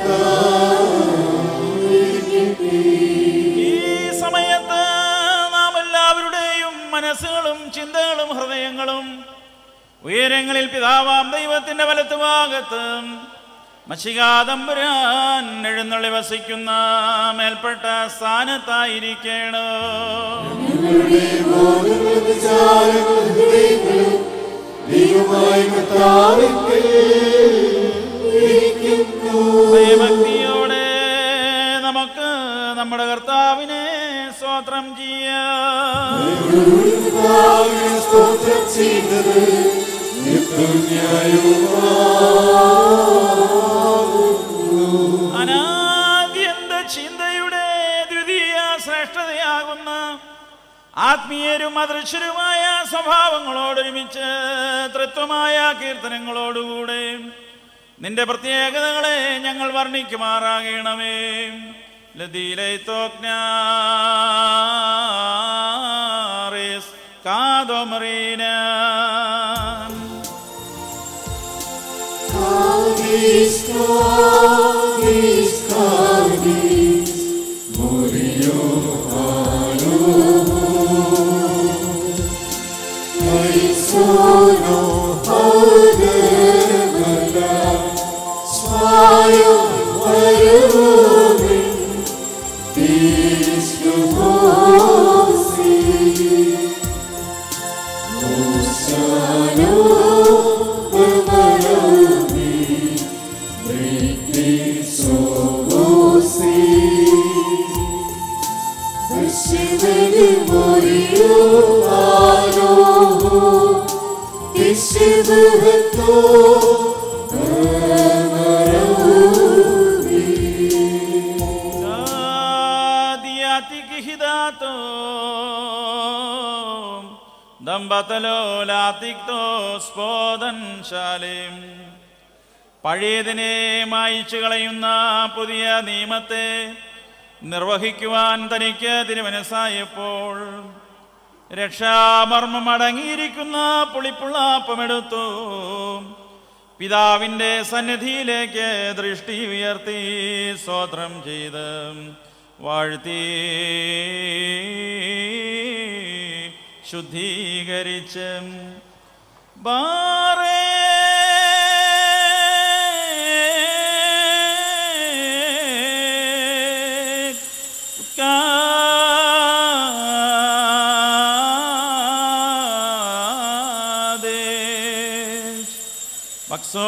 ഈ സമയത്ത് നാം എല്ലാവരുടെയും മനസ്സുകളും ചിന്തകളും ഹൃദയങ്ങളും ഉയരങ്ങളിൽ പിതാവാം ദൈവത്തിന്റെ വലത്തുഭാഗത്ത് മഷികാതമ്പുരാൻ എഴുന്നള്ളി വസിക്കുന്ന മേൽപ്പെട്ട സ്ഥാനത്തായിരിക്കണം ദൈവമായ കർത്താവിങ്കൽ ഇരിക്കുന്നു. ഭയഭക്തിയോടെ നമുക്ക് നമ്മുടെ കർത്താവിനെ സ്തോത്രം ചെയ്യാം കർത്താവിനെ സ്തോത്രം ചെയ്തത് നിത്യം അനാദ്യന്ത ചിന്തയുടെ ദ്വിതീയ ശ്രേഷ്ഠതയാകുന്ന ആത്മീയരും അദൃശ്യരുമായ സ്വഭാവങ്ങളോടൊരുമിച്ച് തൃത്വമായ കീർത്തനങ്ങളോടുകൂടെ നിന്റെ പ്രത്യേകതകളെ ഞങ്ങൾ വർണ്ണിക്കുമാറാകണമേ ലതീലൈത്തോജ്ഞാറേസ് കാതോമറീന Kavis, kavis, kavis, Morio alo. Kaisono hademala, Svayam varumin, Vishnu hosi. Osano Vamarami, Briti Sovosi. Vishivani Moriyo Aro, Vishivato Diatikihdato ദമ്പതലോ ലാത്തിക്തോ സ്പോദൻ Salem പഴയതിനെ മായിച്ചു കളയുന്ന പുതിയ നിയമത്തെ നിർവഹിക്കുവാൻ തനിക്ക് തിരുമനസ്സായപ്പോൾ രക്ഷാമർമ്മം അടങ്ങിയിരിക്കുന്ന പുളിപ്പുള്ളാപ്പമെടുത്തു പിതാവിൻ്റെ സന്നിധിയിലേക്ക് ദൃഷ്ടി ഉയർത്തി സ്വോത്രം ചെയ്ത് വാഴ്ത്തി ശുദ്ധീകരിച്ച് ബാറേ മക്സോ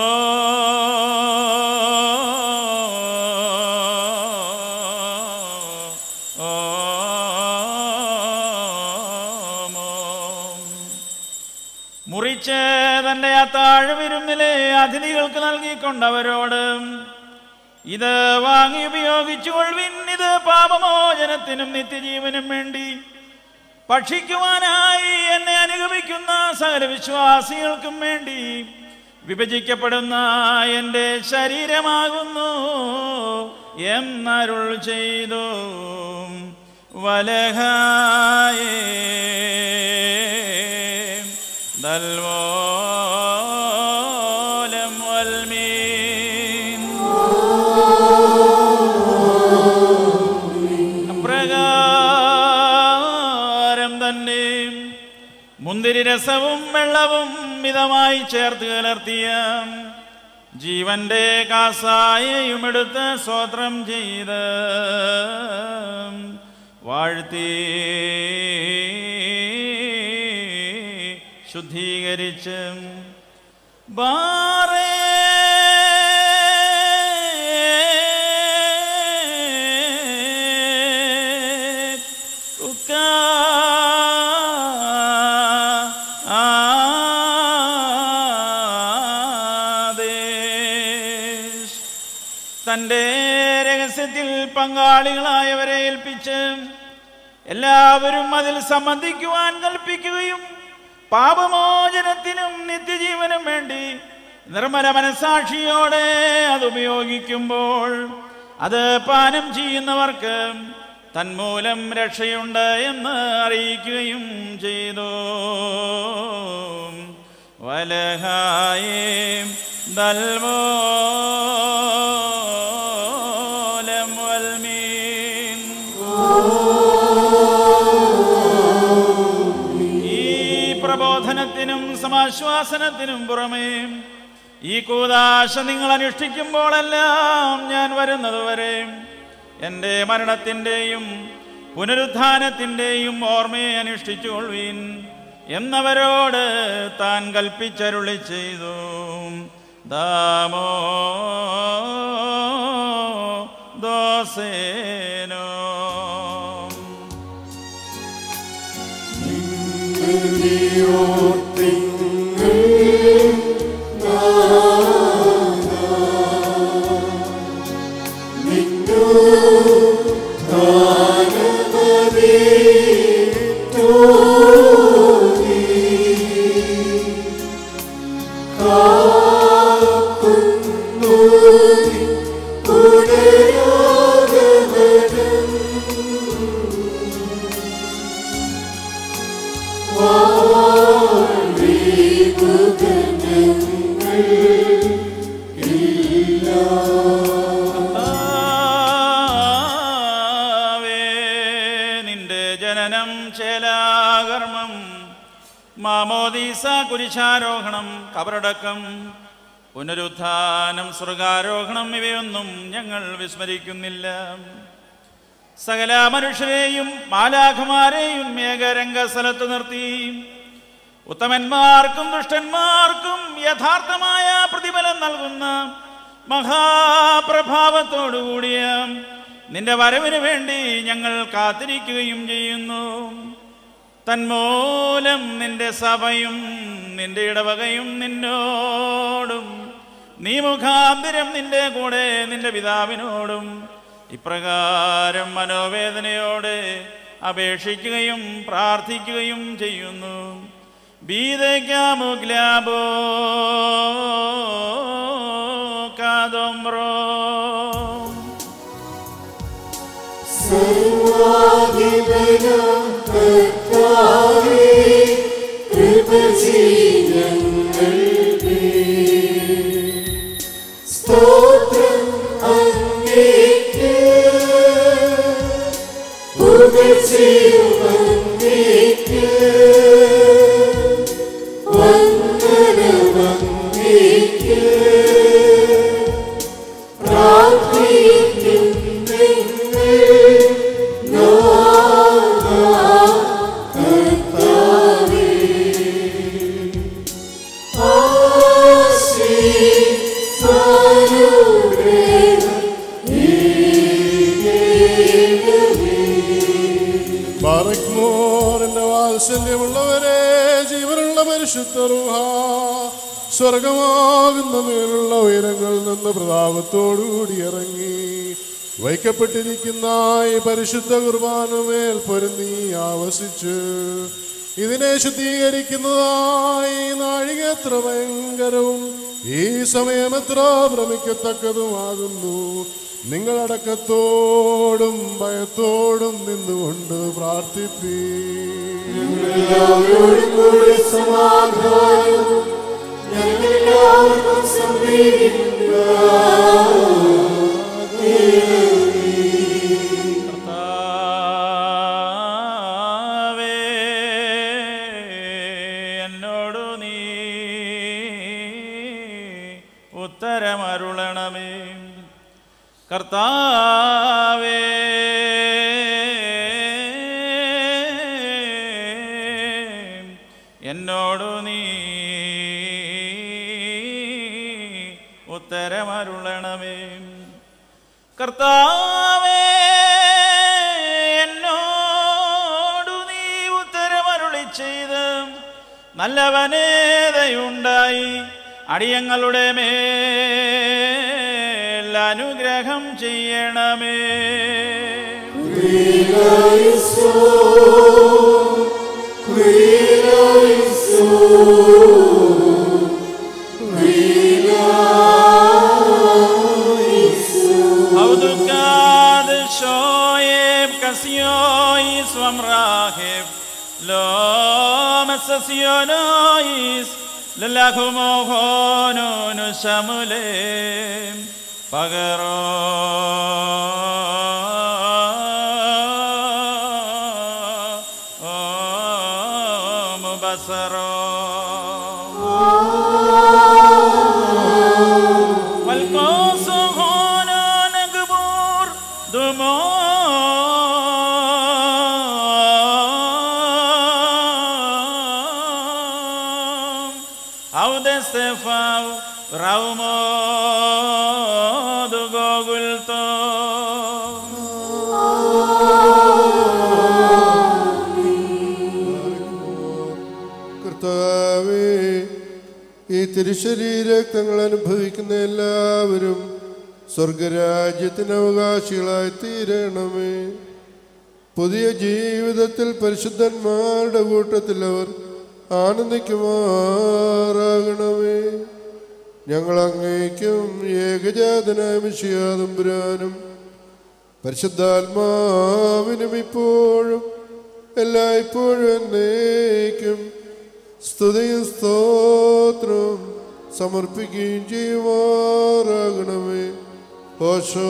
മുറിച്ച് തന്റെ ആ താഴ്വിരുന്നിലെ അതിഥികൾക്ക് നൽകിക്കൊണ്ടവരോട് ഇത് വാങ്ങി ഉപയോഗിച്ചുകൊള്ളുവിൻ ഇത് പാപമോചനത്തിനും നിത്യജീവനും വേണ്ടി ഭക്ഷിക്കുവാനായി എന്നെ അനുഗമിക്കുന്ന സകല വിശ്വാസികൾക്കും വേണ്ടി വിഭജിക്കപ്പെടുന്ന എൻ്റെ ശരീരമാകുന്നു എന്നരുൾ ചെയ്തു വലഹായേ ദൽവോലം വൽമീൻ അപ്രകാരം തന്നെ മുന്തിരി രസവും വെള്ളവും മിതമായി ചേർത്ത് കലർത്തിയ ജീവന്റെ കാസായയും എടുത്ത് സ്വോത്രം ചെയ്ത് വാഴ്ത്തി ശുദ്ധീകരിച്ച് ബാറേ ഉക്കാ ആദേശ്. തൻ്റെ രഹസ്യത്തിൽ പങ്കാളികളായവരെ ഏൽപ്പിച്ച് എല്ലാവരും അതിൽ സംബന്ധിക്കുവാൻ കൽപ്പിക്കുകയും പാപമോചനത്തിനും നിത്യജീവനും വേണ്ടി നിർമ്മല മനസാക്ഷിയോടെ അത് ഉപയോഗിക്കുമ്പോൾ അത് പാനം ചെയ്യുന്നവർക്ക് തന്മൂലം രക്ഷയുണ്ട് എന്ന് അറിയിക്കുകയും ചെയ്തു വലഹായേ ദൽമോലം വൽമീൻ ഈ പ്രബോധനത്തിനും സമാശ്വാസനത്തിനും പുറമേ ഈ കൂതാശ നിങ്ങൾ അനുഷ്ഠിക്കുമ്പോഴെല്ലാം ഞാൻ വരുന്നതുവരെ എൻ്റെ മരണത്തിൻ്റെയും പുനരുത്ഥാനത്തിൻ്റെയും ഓർമ്മയെ അനുഷ്ഠിച്ചുകൊള്ളുവിൻ എന്നവരോട് താൻ കൽപ്പിച്ചരുളി ചെയ്തു ദാമോ ദോസേനോ കർത്താവേ, നിന്റെ ജനനം ചേലാകർമ്മം മാമോദീസ കുരിശാരോഹണം കബറടക്കം പുനരുത്ഥാനം സ്വർഗാരോഹണം ഇവയൊന്നും ഞങ്ങൾ വിസ്മരിക്കുന്നില്ല സകല മനുഷ്യരെയും മാലാഖമാരെയും മേഘരംഗസ്ഥലത്ത് നിർത്തി ഉത്തമന്മാർക്കും ദുഷ്ടന്മാർക്കും യഥാർത്ഥമായ പ്രതിഫലം നൽകുന്ന മഹാപ്രഭാവത്തോടുകൂടിയ നിന്റെ വരവിന് വേണ്ടി ഞങ്ങൾ കാത്തിരിക്കുകയും ചെയ്യുന്നു തന്മൂലം നിന്റെ സഭയും നിന്റെ ഇടവകയും നിന്നോടും നീ മുഖാന്തരം നിന്റെ കൂടെ നിന്റെ പിതാവിനോടും ഇപ്രകാരം മനോവേദനയോടെ അപേക്ഷിക്കുകയും പ്രാർത്ഥിക്കുകയും ചെയ്യുന്നു ബീതയ്ക്കാമുഗ്ലാബോ കാതോമ്രോ കൃപ ചെയ്യങ്ങൾ ബാറക്മോറിന്റെ വാത്സല്യമുള്ളവരെ ജീവനുള്ള പരിശുദ്ധ റൂഹ സ്വർഗമാകുന്ന മേലുള്ള ഉയരങ്ങളിൽ നിന്ന് പ്രതാപത്തോടുകൂടി ഇറങ്ങി വയ്ക്കപ്പെട്ടിരിക്കുന്ന ഈ പരിശുദ്ധ കുർബാനുമേൽ പൊരുന്നി ആവസിച്ച് ഇതിനെ ശുദ്ധീകരിക്കുന്നതായി ഈ നാഴിക എത്ര ഭയങ്കരവും ഈ സമയം എത്ര ഭ്രമിക്കത്തക്കതുമാകുന്നു നിങ്ങളടക്കത്തോടും ഭയത്തോടും നിന്നുകൊണ്ട് പ്രാർത്ഥിപ്പീ എല്ലാവരോടും കൂടി സമാധാനവും ഞങ്ങളെല്ലാവർക്കും സംവേദിക്കുക കർത്താവേ, എന്നോടു നീ ഉത്തരമരുളണമേ കർത്താവേ എന്നോടു നീ ഉത്തരമരുളണമേ കർത്താവേ എന്നോടു നീ ഉത്തരമരുളി ചെയ്ത് നല്ലവനേതയുണ്ടായി അടിയങ്ങളുടെ മേൽ അനുഗ്രഹം ചെയ്യണമേ هودكاد شويب كسيويس ومراهب لو مسسيونويس للكم هونون شمليم بغرو مبصرو والقوس هنا نقبور دموع أو دستفاو رومو دقوقلتو കർത്താവേ ഈ തിരുശരീരക്തങ്ങൾ അനുഭവിക്കുന്ന എല്ലാവരും സ്വർഗരാജ്യത്തിന് അവകാശികളായി തീരണമേ പുതിയ ജീവിതത്തിൽ പരിശുദ്ധന്മാരുടെ കൂട്ടത്തിൽ അവർ ആനന്ദിക്കുമാറാകണമേ ഞങ്ങൾ അങ്ങേക്കും ഏകജാതനായ മിശിയാതമ്പുരാനും പരിശുദ്ധാത്മാവിനും ഇപ്പോഴും എല്ലായ്പ്പോഴും എന്നേക്കും സ്തുതിയും സ്തോത്രം സമർപ്പിക്കുകയും ചെയ്യുമാറാകണമേ ഓശോ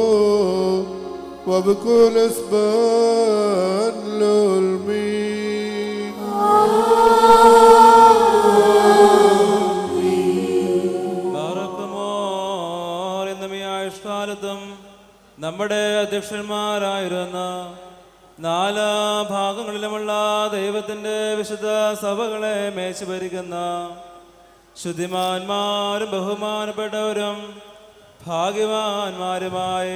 വബുക്കുലസ്ബാൻ ലോൽമീ ബാറക്കുമോർ എന്ന ഈ ആയുഷ്കാലത്തും നമ്മുടെ അധ്യക്ഷന്മാരായിരുന്ന നാല് ഭാഗങ്ങളിലുമുള്ള ദൈവത്തിൻ്റെ വിശുദ്ധ സഭകളെ മേച്ചു ഭരിക്കുന്ന ശുദ്ധിമാന്മാരും ബഹുമാനപ്പെട്ടവരും ഭാഗ്യവാന്മാരുമായി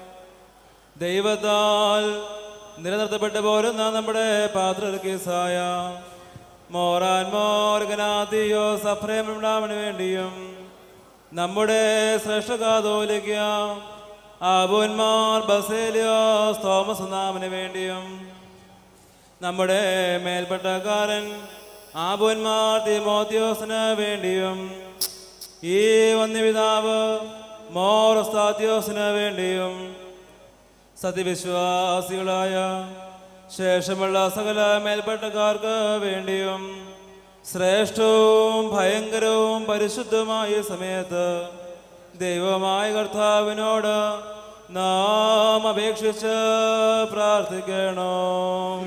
ദൈവത്താൽ നിലനിർത്തപ്പെട്ടു പോരുന്ന നമ്മുടെ പാത്രർക്കീസായ മോറാൻ മോർഗനാദിയോ സഫ്രേമുണ്ടാവിന് വേണ്ടിയും നമ്മുടെ ശ്രേഷ്ഠ കാതോലിക്ക ആബോന്മാർ ബസേലിയോസ് തോമസ് നാമിന് വേണ്ടിയും നമ്മുടെ മേൽപ്പെട്ടക്കാരൻ ആബോന്മാർ തിമോത്യോസിന് വേണ്ടിയും ഈ വന്യപിതാവ് മോർ സ്താത്യോസിന് വേണ്ടിയും സത്യവിശ്വാസികളായ ശേഷമുള്ള സകല മേൽപ്പെട്ടക്കാർക്ക് വേണ്ടിയും ശ്രേഷ്ഠവും ഭയങ്കരവും പരിശുദ്ധമായ ഈ സമയത്ത് ദൈവമായ കർത്താവിനോട് നാം അപേക്ഷിച്ച് പ്രാർത്ഥിക്കണം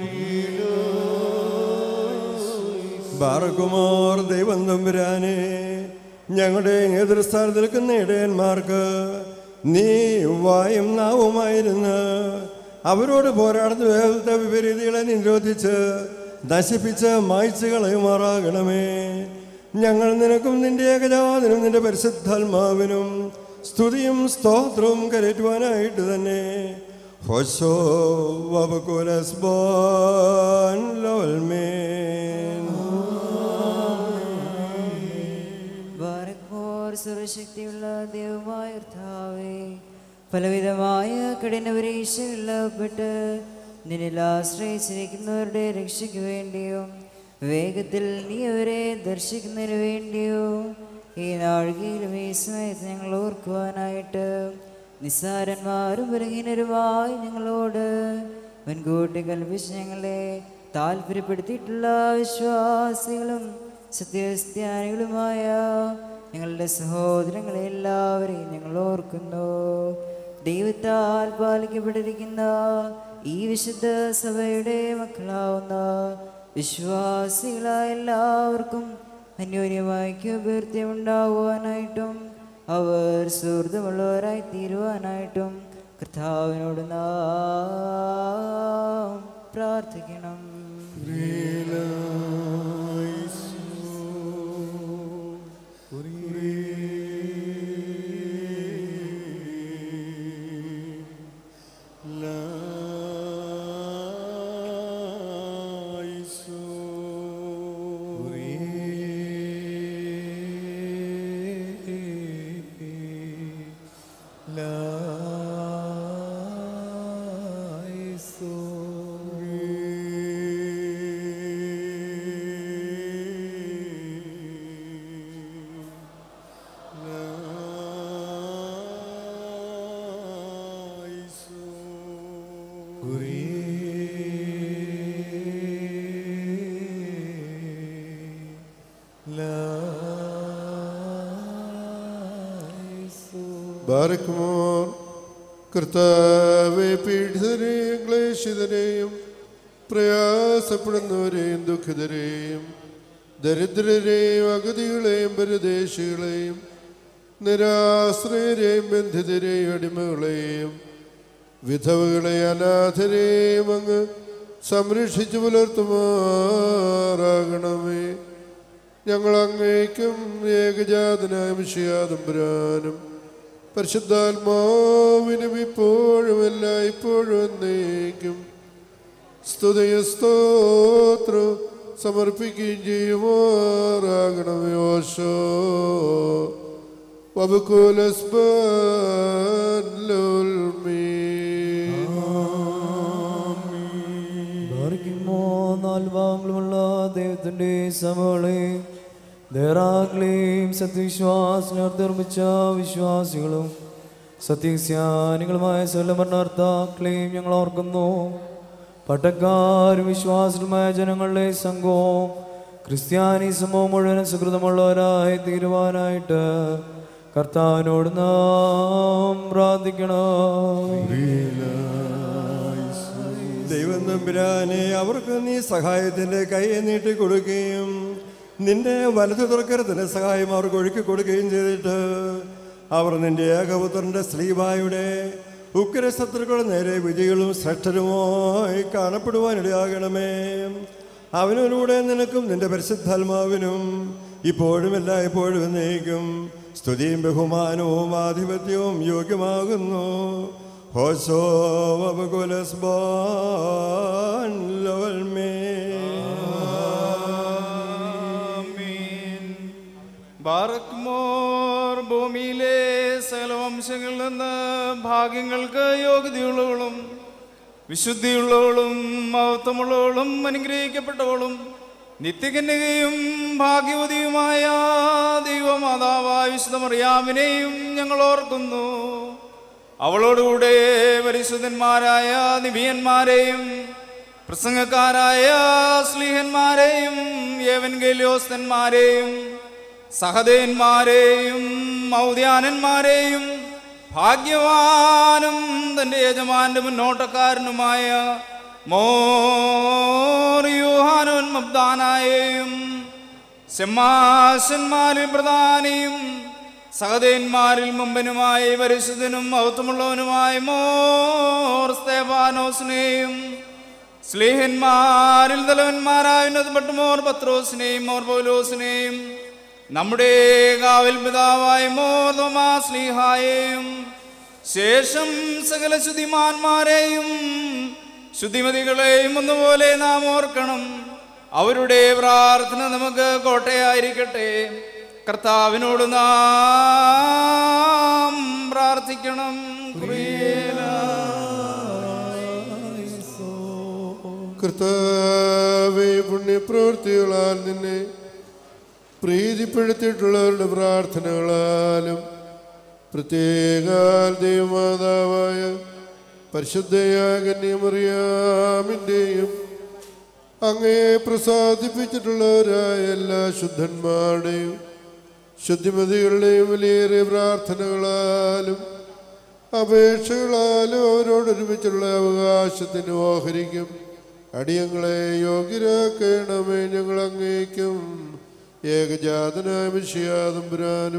ബാറകുമാർ ദൈവം തമ്പുരാനെ ഞങ്ങളുടെ നേതൃസ്ഥാനത്ത് നിൽക്കുന്ന ഇടയന്മാർക്ക് നീ വായും നാവുമായിരുന്ന് അവരോട് പോരാടുന്ന വേഗത്തെ വിപരീതികളെ നിരോധിച്ച് നശിപ്പിച്ച് മായ്ച്ചു കളയുമാറാകണമേ ഞങ്ങൾ നിനക്കും നിന്റെ ഏകജാതനും നിന്റെ പരിശുദ്ധാത്മാവിനും സ്തുതിയും സ്തോത്രവും കരറ്റുവാനായിട്ട് തന്നെ חושו ובכל הסבון לא אלמין. ബാരക്മോർ സർവശക്തിയുള്ള ദൈവമായ കർത്താവേ പലവിധമായ കഠിന പരീക്ഷകളിലപ്പെട്ട് നിന്നിൽ ആശ്രയിച്ചിരിക്കുന്നവരുടെ രക്ഷയ്ക്ക് വേണ്ടിയും വേഗത്തിൽ നീ അവരെ ദർശിക്കുന്നതിന് വേണ്ടിയോ ഈ നാഴികയിലും ഈ സമയത്ത് ഞങ്ങൾ ഓർക്കുവാനായിട്ട് നിസ്സാരന്മാരും ബലഹീനരുമായി ഞങ്ങളോട് മുൻകൂട്ടി കൽപ്പിച്ച് ഞങ്ങളെ താല്പര്യപ്പെടുത്തിയിട്ടുള്ള വിശ്വാസികളും സത്യസ്ത്യാനികളുമായ ഞങ്ങളുടെ സഹോദരങ്ങളെ എല്ലാവരെയും ഞങ്ങൾ ഓർക്കുന്നു ദൈവത്താൽ പാലിക്കപ്പെട്ടിരിക്കുന്ന ഈ വിശുദ്ധ സഭയുടെ മക്കളാവുന്ന വിശ്വാസികളായ എല്ലാവർക്കും അന്യോന്യമായി അഭ്യർത്ഥ്യമുണ്ടാകുവാനായിട്ടും അവർ സുഹൃത്തുമുള്ളവരായി തീരുവാനായിട്ടും കർത്താവിനോട് നാം പ്രാർത്ഥിക്കണം ബാരക്കുമോർ കർത്താവെ പീഡിതരെയും ക്ലേശിതരെയും പ്രയാസപ്പെടുന്നവരെയും ദുഃഖിതരെയും ദരിദ്രരെയും അഗതികളെയും പരദേശികളെയും നിരാശ്രയരെയും ബന്ധിതരെയും അടിമകളെയും വിധവകളെ അനാഥരെയും അങ്ങ് സംരക്ഷിച്ചു പുലർത്തുമാറാകണമേ ഞങ്ങൾ അങ്ങേക്കും ഏകജാതനായ വിഷയാതമ്പുരാനും പരിശുദ്ധാത്മാവിനും ഇപ്പോഴും എല്ലായ്പ്പോഴും എന്നേക്കും സ്തുതയ സ്തോത്രം സമർപ്പിക്കുകയും ചെയ്യുമാറാകണമേ ഓശോ ഭാരിക്കുമോ നാൽഭാഗങ്ങളുമുള്ള ദൈവത്തിൻ്റെ സഭകളെ ദേറാക്കളെയും സത്യവിശ്വാസിനെ നിർമ്മിച്ച വിശ്വാസികളും സത്യസ്യാനികളുമായ സ്വലമരണാർത്ഥാക്കളെയും ഞങ്ങൾ ഓർക്കുന്നു പട്ടക്കാരും വിശ്വാസികളുമായ ജനങ്ങളുടെ സംഘവും ക്രിസ്ത്യാനി സമൂഹം മുഴുവൻ സുഹൃതമുള്ളവരായി തീരുവാനായിട്ട് കർത്താവിനോട് നാം പ്രാർത്ഥിക്കണം ദൈവം തമ്പുരാനെ അവർക്ക് നീ സഹായത്തിൻ്റെ കൈ നീട്ടി കൊടുക്കുകയും നിന്റെ വലതു തുറക്കരത്തിൻ്റെ സഹായം അവർക്ക് ഒഴുക്കി കൊടുക്കുകയും ചെയ്തിട്ട് അവർ നിന്റെ ഏകപുത്രൻ്റെ സ്ലീബായുടെ ഉഗ്രശത്രുക്കളുടെ നേരെ വിജയികളും ശ്രേഷ്ഠരുമായി കാണപ്പെടുവാനിടയാകണമേ അവനിലൂടെ നിനക്കും നിന്റെ പരിശുദ്ധാത്മാവിനും ഇപ്പോഴും എല്ലായ്പ്പോഴും എന്നേക്കും സ്തുതിയും ബഹുമാനവും ആധിപത്യവും യോഗ്യമാകുന്നു ഹോസോ വബകുലസ്ബാൻ ലവൽമേ ബാറക്മോർ ഭൂമിയിലെ സകല വംശങ്ങളിൽ നിന്ന് ഭാഗ്യങ്ങൾക്ക് യോഗ്യതയുള്ളവളും വിശുദ്ധിയുള്ളവളും മഹത്വമുള്ളവളും അനുഗ്രഹിക്കപ്പെട്ടവളും നിത്യകന്യകയും ഭാഗ്യവതിയുമായ ദൈവമാതാവായ വിശുദ്ധമറിയാമിനെയും ഞങ്ങൾ ഓർക്കുന്നു അവളോടുകൂടെ പരിശുദ്ധന്മാരായ നിബിയന്മാരെയും പ്രസംഗക്കാരായ സ്ലീഹന്മാരെയും യേവൻഗേലിയോസ്തന്മാരെയും സഹദേന്മാരെയും മൗദ്യാനന്മാരെയും ഭാഗ്യവാനും തൻ്റെ യജമാന്റെ മുന്നോട്ടക്കാരനുമായ മോറിയൂഹാനോൻ മബ്ദാനായെയും സെമ്മാശന്മാരിൽ പ്രധാനിയും സഹദേന്മാരിൽ മുമ്പനുമായി പരിശുദ്ധനും മഹത്വമുള്ളവനുമായ മോർ സ്തേഫാനോസിനെയും സ്ലേഹന്മാരിൽ തലവന്മാരായ ഉന്നതപ്പെട്ട മോർ പത്രോസിനെയും മോർ പൗലോസിനെയും നമ്മുടെ കാവൽ പിതാവായ മോർ തോമാ സ്ലീഹായെയും ശേഷം സകല ശുദ്ധിമാന്മാരെയും ശുദ്ധിമതികളെയും ഒന്നുപോലെ നാം ഓർക്കണം അവരുടെ പ്രാർത്ഥന നമുക്ക് കോട്ടയായിരിക്കട്ടെ കർത്താവിനോട് നാം പ്രാർത്ഥിക്കണം കർത്താവെ പുണ്യപ്രവൃത്തികളാൽ നിന്നെ പ്രീതിപ്പെടുത്തിയിട്ടുള്ളവരുടെ പ്രാർത്ഥനകളാലും പ്രത്യേക ദൈവമാതാവായ പരിശുദ്ധയായ കന്യമറിയാമിൻ്റെയും അങ്ങയെ പ്രസാദിപ്പിച്ചിട്ടുള്ളവരായ എല്ലാ ശുദ്ധന്മാരുടെയും ശുദ്ധിമതികളുടെയും വലിയേറിയ പ്രാർത്ഥനകളാലും അപേക്ഷകളാലും അവരോടൊരുമിച്ചുള്ള അവകാശത്തിന് ഓഹരിക്കും അടിയങ്ങളെ യോഗ്യരാക്കണമേ ഞങ്ങൾ അങ്ങേക്കും ഏകജാതനായ വിഷയാതമ്പുരാനും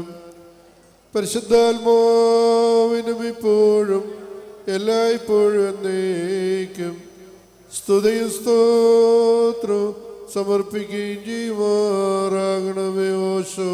പരിശുദ്ധാത്മാവിനും ഇപ്പോഴും എല്ലായ്പ്പോഴും എന്നേക്കും സ്തുതിയും സ്തോത്രവും സമർപ്പിക്കുകയും ചെയ്യുമാറാകണമേ ഓശോ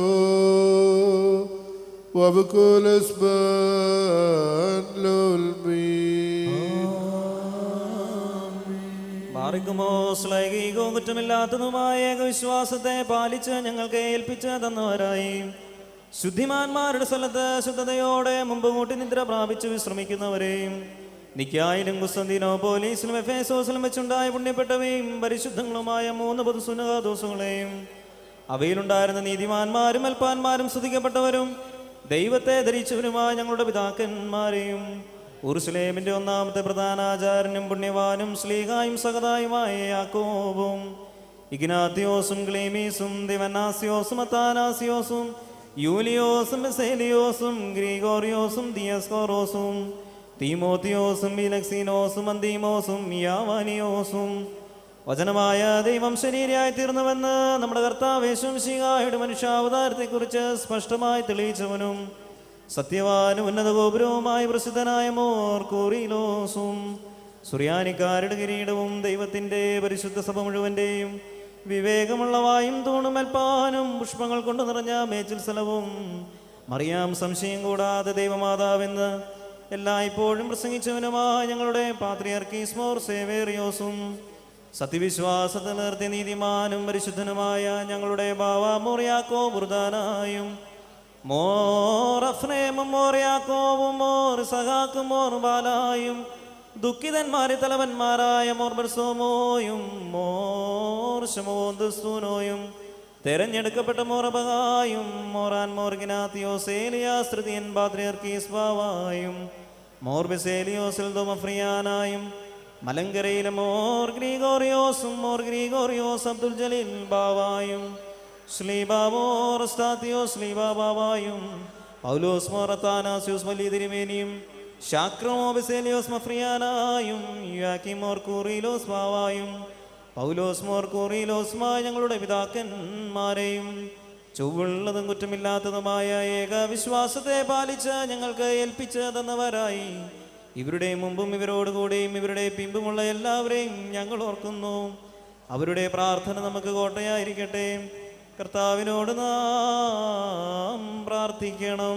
മാറിക്കുമോ ശ്ലൈകികവും കുറ്റമില്ലാത്തതുമായ ഏകവിശ്വാസത്തെ പാലിച്ച് ഞങ്ങൾക്ക് ഏൽപ്പിച്ച് തന്നവരായി ശുദ്ധിമാന്മാരുടെ സ്ഥലത്ത് ശുദ്ധതയോടെ മുമ്പ് കൂട്ടി നിദ്ര പ്രാപിച്ചു വിശ്രമിക്കുന്നവരെയും നിക്കായാലും കുസ്തന്തിനോ പോലീസിലും എഫേസോസിലും വെച്ചുണ്ടായ പുണ്യപ്പെട്ടവയും പരിശുദ്ധങ്ങളുമായ മൂന്ന് പൊതുസുനകാദോസുകളെയും അവയിലുണ്ടായിരുന്ന നീതിമാന്മാരും അൽപ്പാന്മാരും സ്തുതിക്കപ്പെട്ടവരും ദൈവത്തെ ധരിച്ചവരുമായ ഞങ്ങളുടെ പിതാക്കന്മാരെയും ഉറുസുലേമിന്റെ ഒന്നാമത്തെ പ്രധാനാചാര്യനും പുണ്യവാനും ശ്ലീഹായും സഹതായുമായ യാക്കോബും ഇഗ്നാത്തിയോസും ക്ലീമീസും ദിവനാസിയോസും അത്താനാസിയോസും യൂലിയോസും ബെസേലിയോസും ഗ്രീഗോറിയോസും ദിയസ്കോറോസും തീമോത്തിയോസും വിലക്സീനോസും അന്തീമോസും യാവാനിയോസും വചനമായ ദൈവം ശരീരയായി തീർന്നുവെന്ന് നമ്മുടെ കർത്താവേശം ശിഹായുടെ മനുഷ്യാവതാരത്തെക്കുറിച്ച് സ്പഷ്ടമായി തെളിയിച്ചവനും സത്യവാനും ഉന്നത ഗോപുരവുമായ പ്രസിദ്ധനായ മോർ കോറിലോസും സുറിയാനിക്കാരുടെ കിരീടവും ദൈവത്തിൻ്റെ പരിശുദ്ധ സഭ മുഴുവൻ്റെയും വിവേകമുള്ള വായും തൂണും അൽപ്പാനും പുഷ്പങ്ങൾ കൊണ്ട് നിറഞ്ഞ മേച്ചിൽ സ്ഥലവും മറിയാം സംശയം കൂടാതെ ദൈവമാതാവെന്ന് എല്ലായ്പ്പോഴും പ്രസംഗിച്ചവനുമായ ഞങ്ങളുടെ പാത്രിയർക്കീസ് മോർ സേവേറിയോസും സത്യവിശ്വാസത്തിൽ നിർത്തി നീതിമാനും പരിശുദ്ധനുമായ ഞങ്ങളുടെ ബാവ മോറിയാക്കോ ബുർദാനായും മോർ അഫ്നേമും മോർ യാക്കോവും മോർ സഹാക്കും മോർ ബാലായും ദുഃഖിതന്മാരെ തലവന്മാരായ മോർ ബർസോമോയും മോർ ശമോന്തസ്തൂനോയും തെരഞ്ഞെടുക്കപ്പെട്ട മോറബഹായും മോറാൻ മോർഗിനാത്തിയോസ് ഏലിയാസ് തൃതീയൻ ബാദ്രിയർക്കീസ് ബാവായും മോർ ബെസേലിയോസിൽ ദോമഫ്രിയാനായും മലങ്കരയിലെ മോർ ഗ്രീഗോറിയോസും മോർ ഗ്രീഗോറിയോസ് അബ്ദുൽ ജലീൽ ബാവായും ശ്ലീബാവോർ സ്താത്തിയോ ശ്ലീബാബാവായും പൗലോസ് മോർ അത്താനാസ്യൂസ് വലിയ തിരുമേനിയും ശാക്രമോ ബെസേലിയോസ് മഫ്രിയാനായും യാക്കി മോർ കൂറിലോസ് ബാവായും പൗലോസ് മോർ കൂറിലോസ്മായ ഞങ്ങളുടെ പിതാക്കന്മാരെയും ചൊവ്വുള്ളതും കുറ്റമില്ലാത്തതുമായ ഏക വിശ്വാസത്തെ പാലിച്ച് ഞങ്ങൾക്ക് ഏൽപ്പിച്ച് തന്നവരായി ഇവരുടെ മുമ്പും ഇവരോടുകൂടെയും ഇവരുടെ പിമ്പുമുള്ള എല്ലാവരെയും ഞങ്ങൾ ഓർക്കുന്നു അവരുടെ പ്രാർത്ഥന നമുക്ക് കോട്ടയായിരിക്കട്ടെ കർത്താവിനോട് നാം പ്രാർത്ഥിക്കണം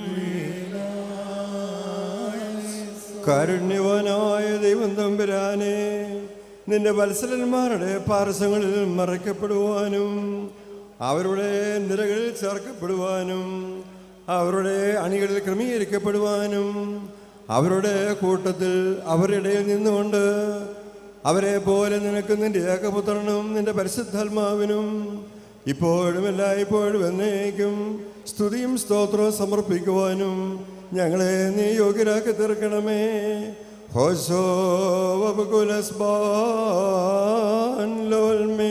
കാരുണ്യവാനായ ദൈവം തമ്പുരാനെ നിന്റെ വത്സലന്മാരുടെ പാർശ്വങ്ങളിൽ മറയ്ക്കപ്പെടുവാനും അവരുടെ നിരകളിൽ ചേർക്കപ്പെടുവാനും അവരുടെ അണികളിൽ ക്രമീകരിക്കപ്പെടുവാനും അവരുടെ കൂട്ടത്തിൽ അവരുടെ ഇടയിൽ നിന്നുകൊണ്ട് അവരെ പോലെ നിനക്ക് നിന്റെ ഏകപുത്രനും നിന്റെ പരിശുദ്ധാത്മാവിനും ഇപ്പോഴും എല്ലായ്പ്പോഴും എന്നേക്കും സ്തുതിയും സ്തോത്രവും സമർപ്പിക്കുവാനും ഞങ്ങളെ നീ യോഗ്യരാക്കി തീർക്കണമേ ഹോശോ വബുകുലസ്ബാൻ ലോൽമേ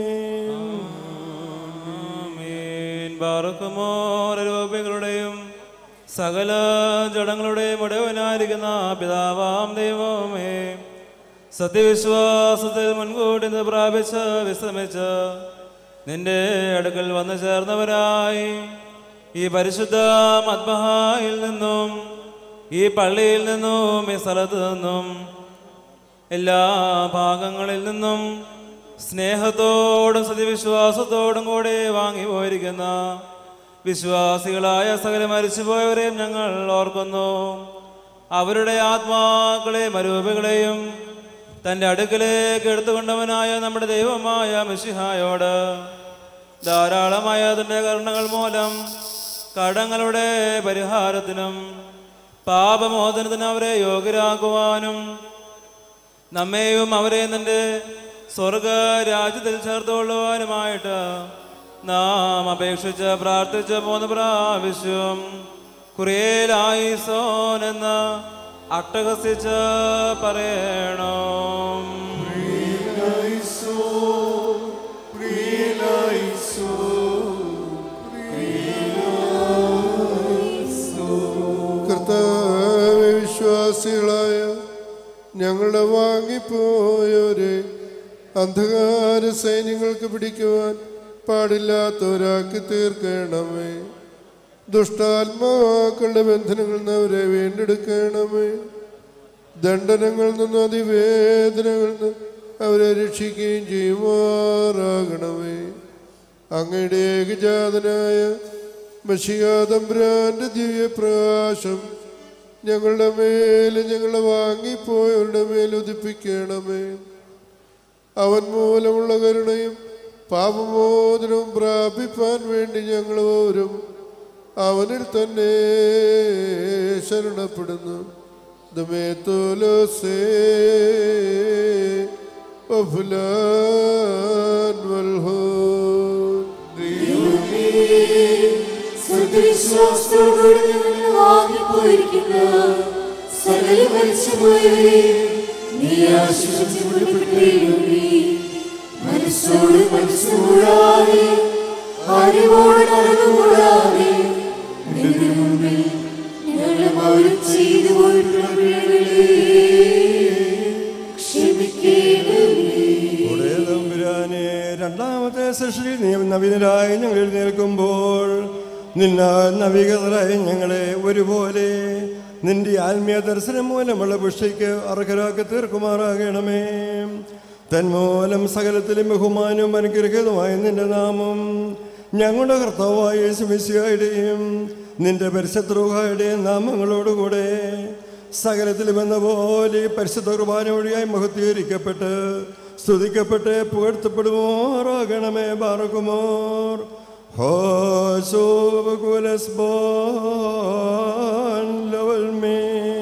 ബാറുക്കുമോരൂപികളുടെയും സകല ജഡങ്ങളുടെയും ഉടവനായിരിക്കുന്ന പിതാവാം ദൈവമേ സത്യവിശ്വാസത്തിൽ മുൻകൂട്ടി നിന്ന് പ്രാപിച്ച് വിശ്രമിച്ച് നിന്റെ അടുക്കൽ വന്നു ചേർന്നവരായി ഈ പരിശുദ്ധ മദ്മഹായിൽ നിന്നും ഈ പള്ളിയിൽ നിന്നും ഈ സ്ഥലത്ത് നിന്നും എല്ലാ ഭാഗങ്ങളിൽ നിന്നും സ്നേഹത്തോടും സത്യവിശ്വാസത്തോടും കൂടെ വാങ്ങി പോയിരിക്കുന്ന വിശ്വാസികളായ സകല മരിച്ചുപോയവരെയും ഞങ്ങൾ ഓർക്കുന്നു അവരുടെ ആത്മാക്കളെ മരൂപികളെയും തൻ്റെ അടുക്കലേക്ക് എടുത്തുകൊണ്ടവനായ നമ്മുടെ ദൈവമായ മിശിഹായോട് ധാരാളമായ അതിൻ്റെ കരുണകൾ മൂലം കടങ്ങളുടെ പരിഹാരത്തിനും പാപമോചനത്തിനും അവരെ യോഗ്യരാക്കുവാനും നമ്മെയും അവരെ നിന്റെ സ്വർഗ രാജ്യത്തിൽ ചേർത്തുകൊള്ളുവാനുമായിട്ട് നാം അപേക്ഷിച്ച് പ്രാർത്ഥിച്ച മൂന്ന് പ്രാവശ്യം കുറേലായി സോനെന്ന് അട്ടഹസിച്ച് പറയണം കർത്താവെ വിശ്വാസികളായ ഞങ്ങളുടെ വാങ്ങിപ്പോയവരെ അന്ധകാര സൈന്യങ്ങൾക്ക് പിടിക്കുവാൻ പാടില്ലാത്തവരാക്കി തീർക്കണമേ ദുഷ്ടാത്മാക്കളുടെ ബന്ധനങ്ങളിൽ നിന്ന് അവരെ വീണ്ടെടുക്കണമേ ദണ്ഡനങ്ങളിൽ നിന്ന് അതിവേദനകളിൽ നിന്ന് അവരെ രക്ഷിക്കുകയും ചെയ്യുമാറാകണമേ അങ്ങയുടെ ഏകജാതനായ മഷിയാതമ്പ്രാന്റെ ദിവ്യപ്രകാശം ഞങ്ങളുടെ മേൽ ഞങ്ങളെ വാങ്ങിപ്പോയവരുടെ മേൽ ഉദിപ്പിക്കണമേ അവൻ മൂലമുള്ള കരുണയും പാപമോചനവും പ്രാപിപ്പാൻ വേണ്ടി ഞങ്ങൾ ഓരും അവനിൽ തന്നെ ശരണപ്പെടുന്നു ദമേത്തോലോസേ ഒഫുലാൻ വൽഹോൻ സത്യവിശ്വാസത്തോടുകൂടി ഞങ്ങൾ വാങ്ങിപ്പോയിരിക്കുന്ന സകല മരിച്ചുപോയവരെ നീ ആശ്വസിച്ച് പുറപ്പെട്ടേ മനസ്സോട് മനസ്സ് കൂടാതെ അറിവോട് അറിവ് കൂടാതെ നിന്റെ മുമ്പിൽ ഞങ്ങൾ മൗനം ചെയ്തു പോയിട്ടുള്ള പിഴകളെ ക്ഷമിക്കേണ്ടേ ഒരേ തമ്പുരാനെ രണ്ടാമത്തെ സൃഷ്ടി നവീനരായി ഞങ്ങൾ എഴുന്നേൽക്കുമ്പോൾ നിന്നാൽ നവീകതരായി ഞങ്ങളെ ഒരുപോലെ നിന്റെ ആത്മീയ ദർശനം മൂലമുള്ള പുഷ്ടിക്ക് അർഹരാക്കി തീർക്കുമാറാകണമേ തന്മൂലം സകലത്തിലും ബഹുമാനവും അനുഗ്രഹീതമായ നിന്റെ നാമം ഞങ്ങളുടെ കർത്താവായ യേശുമിശിയായുടെയും നിന്റെ പരിശത്രുഹായുടെയും നാമങ്ങളോടുകൂടെ സകലത്തിലും എന്ന പോലെ ഈ പരിശുദ്ധ കുർബാന വഴിയായി മഹത്വീകരിക്കപ്പെട്ട് സ്തുതിക്കപ്പെട്ട് പുകഴ്ത്തപ്പെടുമോറാകണമേ ബാറകുമോർ ഹോശോബകുലസ്ബോൻ ലവൽ മേ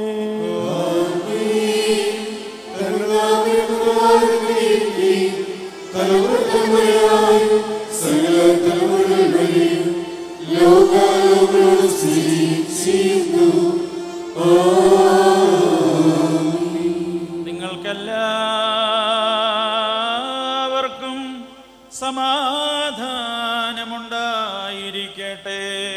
നിങ്ങൾക്കെല്ലാവർക്കും സമാധാനമുണ്ടായിരിക്കട്ടെ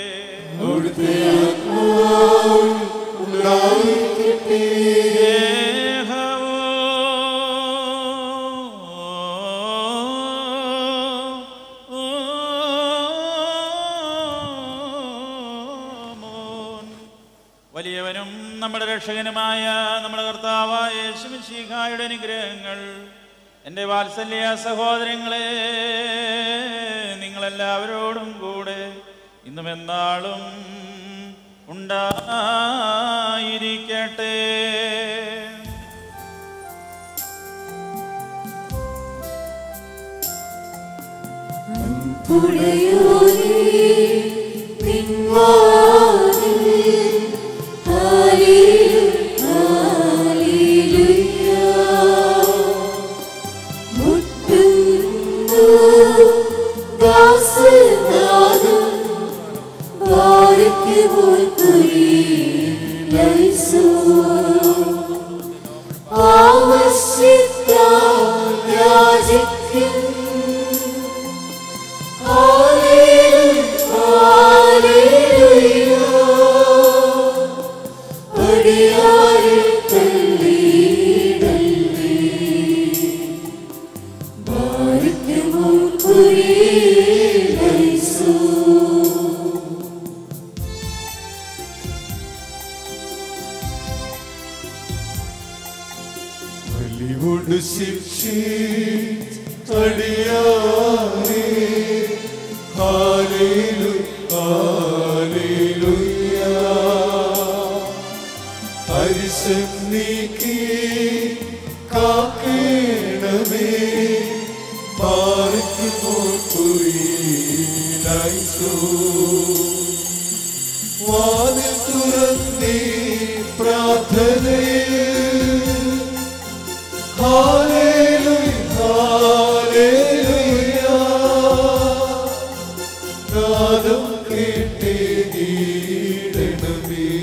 വലിയവനും നമ്മുടെ രക്ഷകനുമായ നമ്മുടെ കർത്താവായ യേശുമിശിഹായുടെ അനുഗ്രഹങ്ങൾ എൻ്റെ വാത്സല്യ സഹോദരങ്ങളെ നിങ്ങളെല്ലാവരോടും കൂടെ ഇന്നും എന്നാളും ഉണ്ടായിരിക്കട്ടെ പുഴയോരേ നിൻവാതിൽ ഹല്ലേലൂയ ഹല്ലേലൂയ മുട്ടുന്നു ദാസനാദം ബാരിക്കുമ്പോൾ കുരിലൈസോ ആവശ്യത്താൽ യാചിക്കും വെളിവുട് ശിക്ഷി അടിയാനേ ഹാലേലു ഹാലേലുയ നൽകണമേ പാർക്കുമോ കുറിയിലായിസോ വാതിൽ തുറന്നേ പ്രാർത്ഥനയിൽ ഹാലേലുയ ഹാലേലുയ നാദം കേട്ടേ നീടണമേ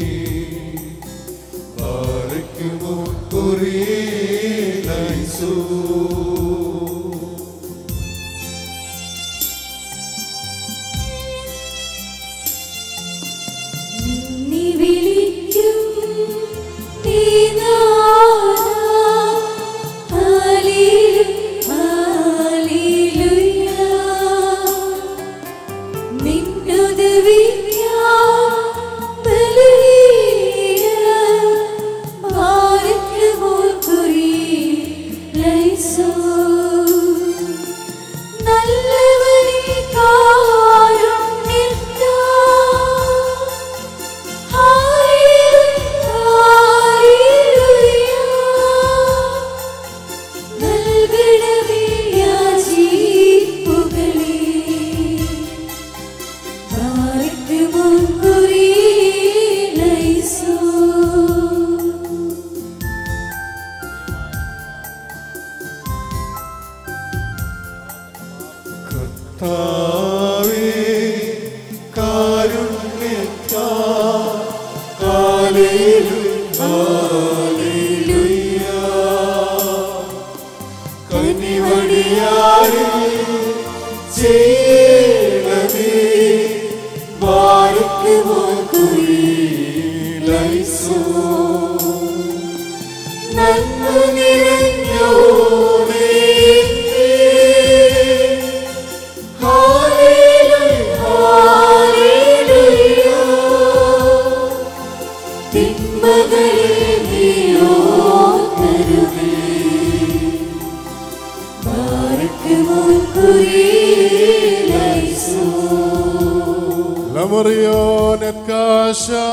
പാർക്കുമോ കുറിയിലായിസോ നിന്നെ വിളിക്കും നീനാദ ഹല്ലേലൂയ ഹല്ലേലൂയ നിന്നുദവിക്കാൻ ബലിയ ഭാരതമോ കുറി ലൈസോ നല്ലവനെ കാരുണ്യത്താ കർത്താവേ കാരുണ്യത്താ ഹല്ലേലൂയ ഹല്ലേലൂയ കനിവടിയാരെ ചെയ്യണമേ ബാരക്കുമോ കുറിയിലൈസോ നന്മ നിറഞ്ഞോനേ Hallelujah, hallelujah. തിന്മകളെ നീയോർക്കരുതേ. ബാരക്കുമോ കുരിയിലൈസോ. Lamorion et Kasha.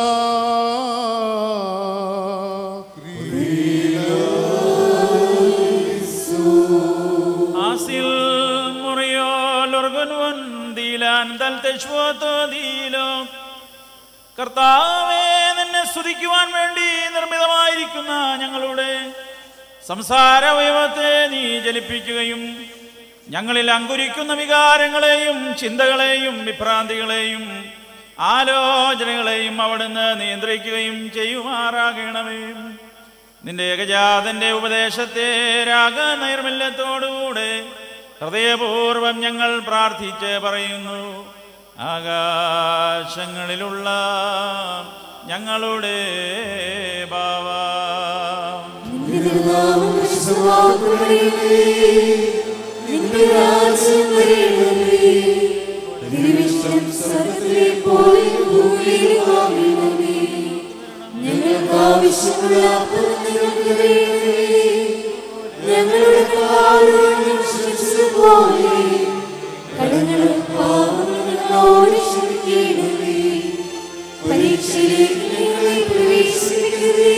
ആസിൽ മുറിയോൽ ഉർഗുൻവൻ ദീലാൻ ദൽ തെശ്വോത്തോ ദീലോ കർത്താവേ നിന്നെ സ്തുതിക്കുവാൻ വേണ്ടി നിർമ്മിതമായിരിക്കുന്ന ഞങ്ങളുടെ സംസാരവയവത്തെ നീ ജലിപ്പിക്കുകയും ഞങ്ങളിൽ അങ്കുരിക്കുന്ന വികാരങ്ങളെയും ചിന്തകളെയും വിഭ്രാന്തികളെയും ആലോചനകളെയും അവിടുന്ന് നിയന്ത്രിക്കുകയും ചെയ്യുമാറാകണമേ നിന്റെ ഏകജാതന്റെ ഉപദേശത്തെ രാഗ നൈർമല്യത്തോടുകൂടെ ഹൃദയപൂർവം ഞങ്ങൾ പ്രാർത്ഥിച്ച് പറയുന്നു ആകാശങ്ങളിലുള്ള ഞങ്ങളുടെ ബാവ നിന്റെ നാമം വിശുദ്ധമാക്കണമേ. നിന്റെ രാജ്യം വരണമേ. തിരുവിഷ്ടം സ്വർഗ്ഗത്തിലെ പോലെ ഭൂമിയിലും ആകണമേ. ഞങ്ങൾക്ക് ആവശ്യമുള്ള അപ്പം ഞങ്ങൾക്ക് വേണമേ. ഞങ്ങളുടെ കടങ്ങളെ ക്ഷമിച്ചതുപോലെ കടങ്ങളും പാപങ്ങളും ഞങ്ങളോട് ക്ഷമിക്കണമേ. പരീക്ഷയിലേക്ക് ഞങ്ങളെ പ്രവേശിപ്പിക്കരുതേ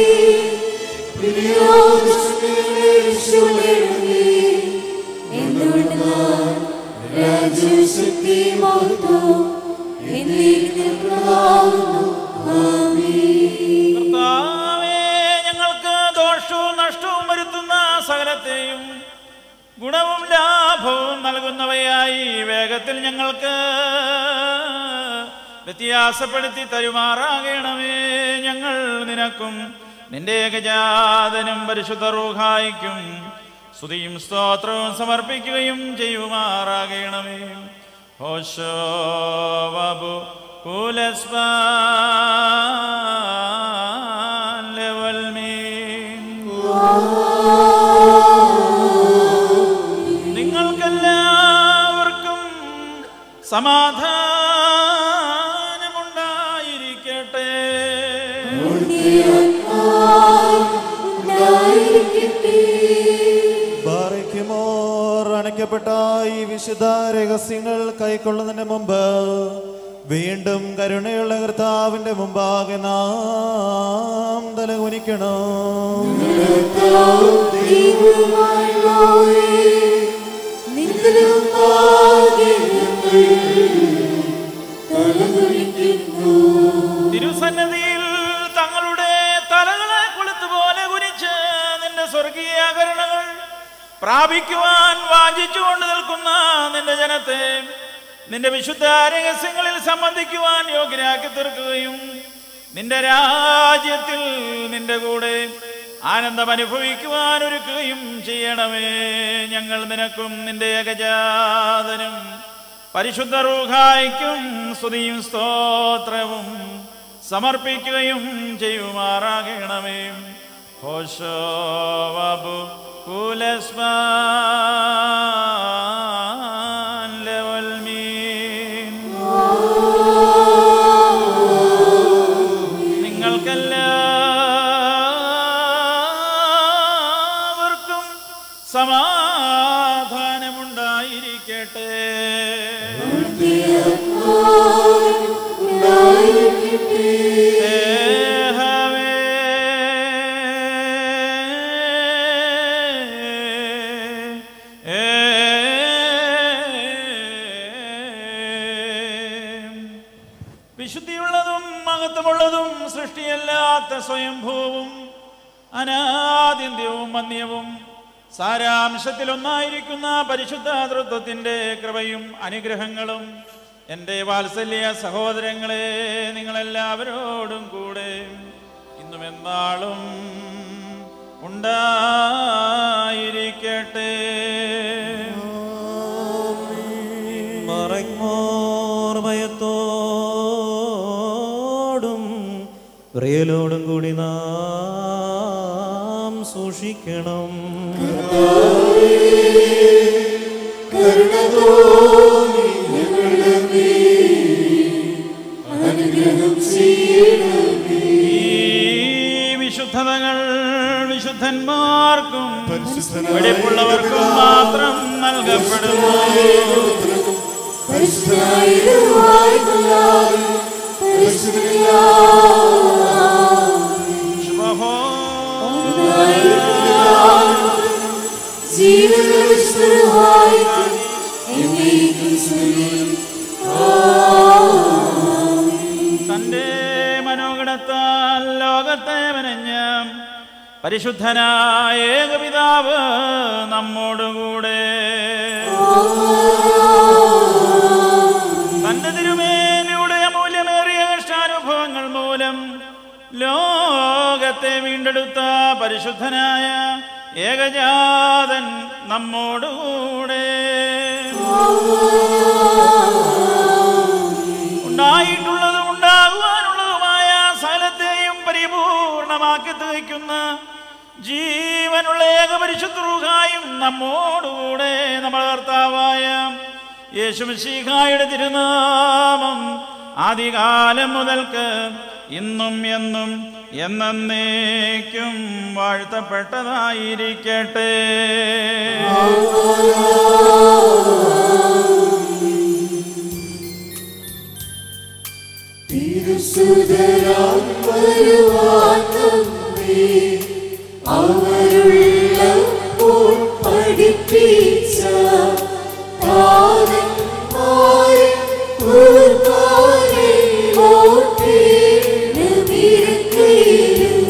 കർത്താവേ, ഞങ്ങൾക്ക് ദോഷവും നഷ്ടവും വരുത്തുന്ന സകലത്തെയും ഗുണവും ലാഭവും നൽകുന്നവയായി വേഗത്തിൽ ഞങ്ങൾക്ക് വ്യത്യാസപ്പെടുത്തി തരുമാറാകണമേ ഞങ്ങൾ നിനക്കും നിന്റെ ഏകജാതനും പരിശുദ്ധ റൂഹായിക്കും സ്തുതിയും സ്തോത്രവും സമർപ്പിക്കുകയും ചെയ്യുമാറാകണമേ ഹോശോ ബാബു കുലസ്വാൻ ലെവൽ മീൻ നിങ്ങൾക്കെല്ലാവർക്കും സമാധാനമുണ്ടായിരിക്കട്ടെ ബാറയ്ക്കുമോർ അണയ്ക്കപ്പെട്ട ഈ വിശുദ്ധ രഹസ്യങ്ങൾ കൈക്കൊള്ളുന്നതിന് മുമ്പ് വീണ്ടും കരുണയുള്ള കർത്താവിന്റെ മുമ്പാകെ നാം തലകുനിക്കണം ദൈവമായ പ്രാപിക്കുവാൻ വാഞ്ചിച്ചുകൊണ്ട് നിൽക്കുന്ന നിന്റെ ജനത്തെ നിന്റെ വിശുദ്ധ രഹസ്യങ്ങളിൽ സംബന്ധിക്കുവാൻ യോഗ്യരാക്കി തീർക്കുകയും നിന്റെ രാജ്യത്തിൽ നിന്റെ കൂടെ ആനന്ദം അനുഭവിക്കുവാൻ ഒരുക്കുകയും ചെയ്യണമേ ഞങ്ങൾ നിനക്കും നിന്റെ ഏകജാതനും പരിശുദ്ധ റൂഹായിക്കും സ്തുതിയും സ്തോത്രവും സമർപ്പിക്കുകയും ചെയ്യുമാറാകണമേ ഹോശോ വബു കുലസ്മാൻ ലവൽ മീൻ നിങ്ങൾക്കെല്ലാവർക്കും സമാധാനമുണ്ടായിരിക്കട്ടെ ദേഹമേ വിശുദ്ധിയുള്ളതും മഹത്വമുള്ളതും സൃഷ്ടിയല്ലാത്ത സ്വയംഭൂവും അനാദിന്യവും വന്യവും സാരാംശത്തിലൊന്നായിരിക്കുന്ന പരിശുദ്ധ തൃത്വത്തിൻ്റെ കൃപയും അനുഗ്രഹങ്ങളും എൻ്റെ വാത്സല്യ സഹോദരങ്ങളെ നിങ്ങളെല്ലാവരോടും കൂടെ ഇന്നും എന്നാളും ഉണ്ടായിരിക്കട്ടെ മറയ്മോർ ഭയത്തോടും പ്രിയലോടും കൂടി നാം സൂക്ഷിക്കണം ഈ വിശുദ്ധതകൾ വിശുദ്ധന്മാർക്കും വെടിപ്പുള്ളവർക്കും മാത്രം നൽകപ്പെടുന്നു തന്റെ മനോഗണത്താൽ ലോകത്തെ മെനഞ്ഞ പരിശുദ്ധനായ ഏകപിതാവ് നമ്മോടുകൂടെ തന്റെ തിരുമേനിയുടെ അമൂല്യമേറിയ കഷ്ടാനുഭവങ്ങൾ മൂലം ലോകത്തെ വീണ്ടെടുത്ത പരിശുദ്ധനായ ഏകജാതൻ നമ്മോടുകൂടെ ഉണ്ടായിട്ടുള്ളതും ഉണ്ടാകുവാനുള്ളതുമായ സകലത്തെയും പരിപൂർണമാക്കി തികയ്ക്കുന്ന ജീവനുള്ള ഏകപരിശുദ്ധൂഹായും നമ്മോടുകൂടെ നമ്മുടെ കർത്താവായ യേശുമിശിഹായുടെ തിരുനാമം ആദികാലം മുതൽക്ക് ഇന്നും എന്നും എന്നേക്കും വാഴ്ത്തപ്പെട്ടതായിരിക്കട്ടെ തിരുസുതരാൻ വരുവാൻ നമ്മെ അവരുള്ളപ്പോൾ പഠിപ്പിച്ച താരന്മാരെ കുർബാനെ ഓർക്കേണമിരക്കയിലും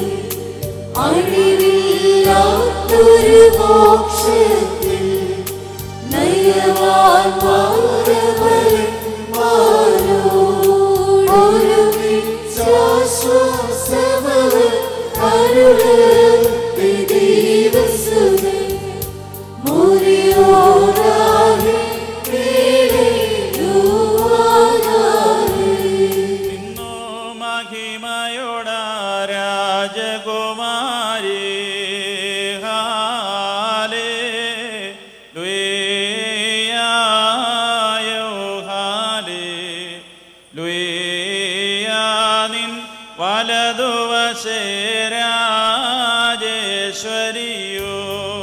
അഴിവില്ലാത്തൊരു മോക്ഷത്തിൽ നയവാൻ ഒരുമിച്ചാശ്വാസമവർ അരുളത്തെ ദൈവസുതൻ മുറിയോടാകെ മഹിമയോട രാജകുമാരി ഹാലേ ലുയായോ ഹാലേ ലുയാനിൻ വലതുവശേ രാജേശ്വരിയോ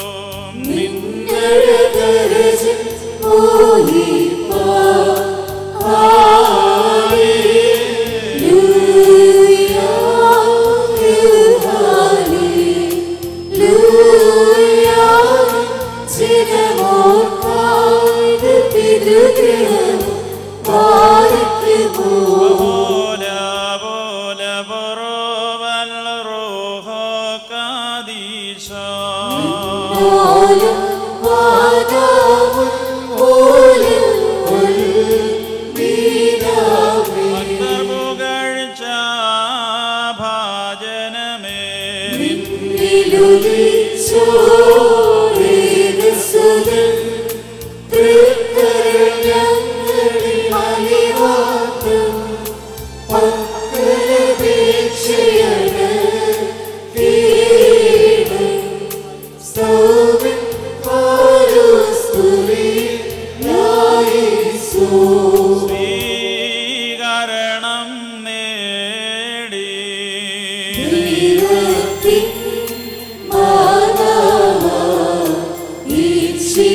Bola, bola, boroval, rojo, cadisha.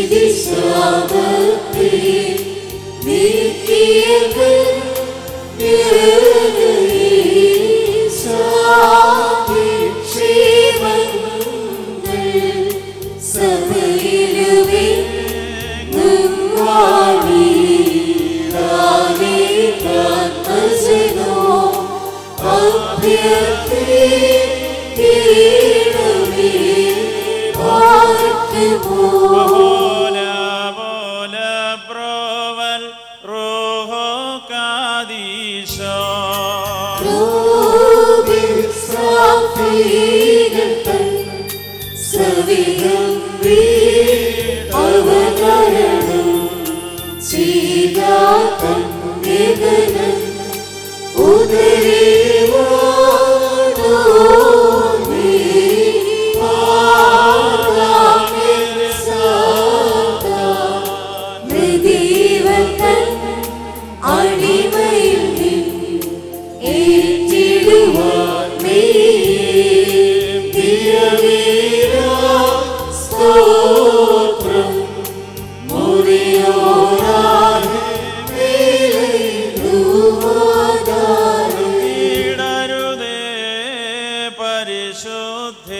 വിധിശാപത്തെ നീക്കിയത് സഭയിലുവേ Hola, hola, proval, rojo cadisho. അടിമയിൽ ഏറ്റിടുവാൻ സ്തോത്രം ഇടരുതേ പരിശുദ്ധേ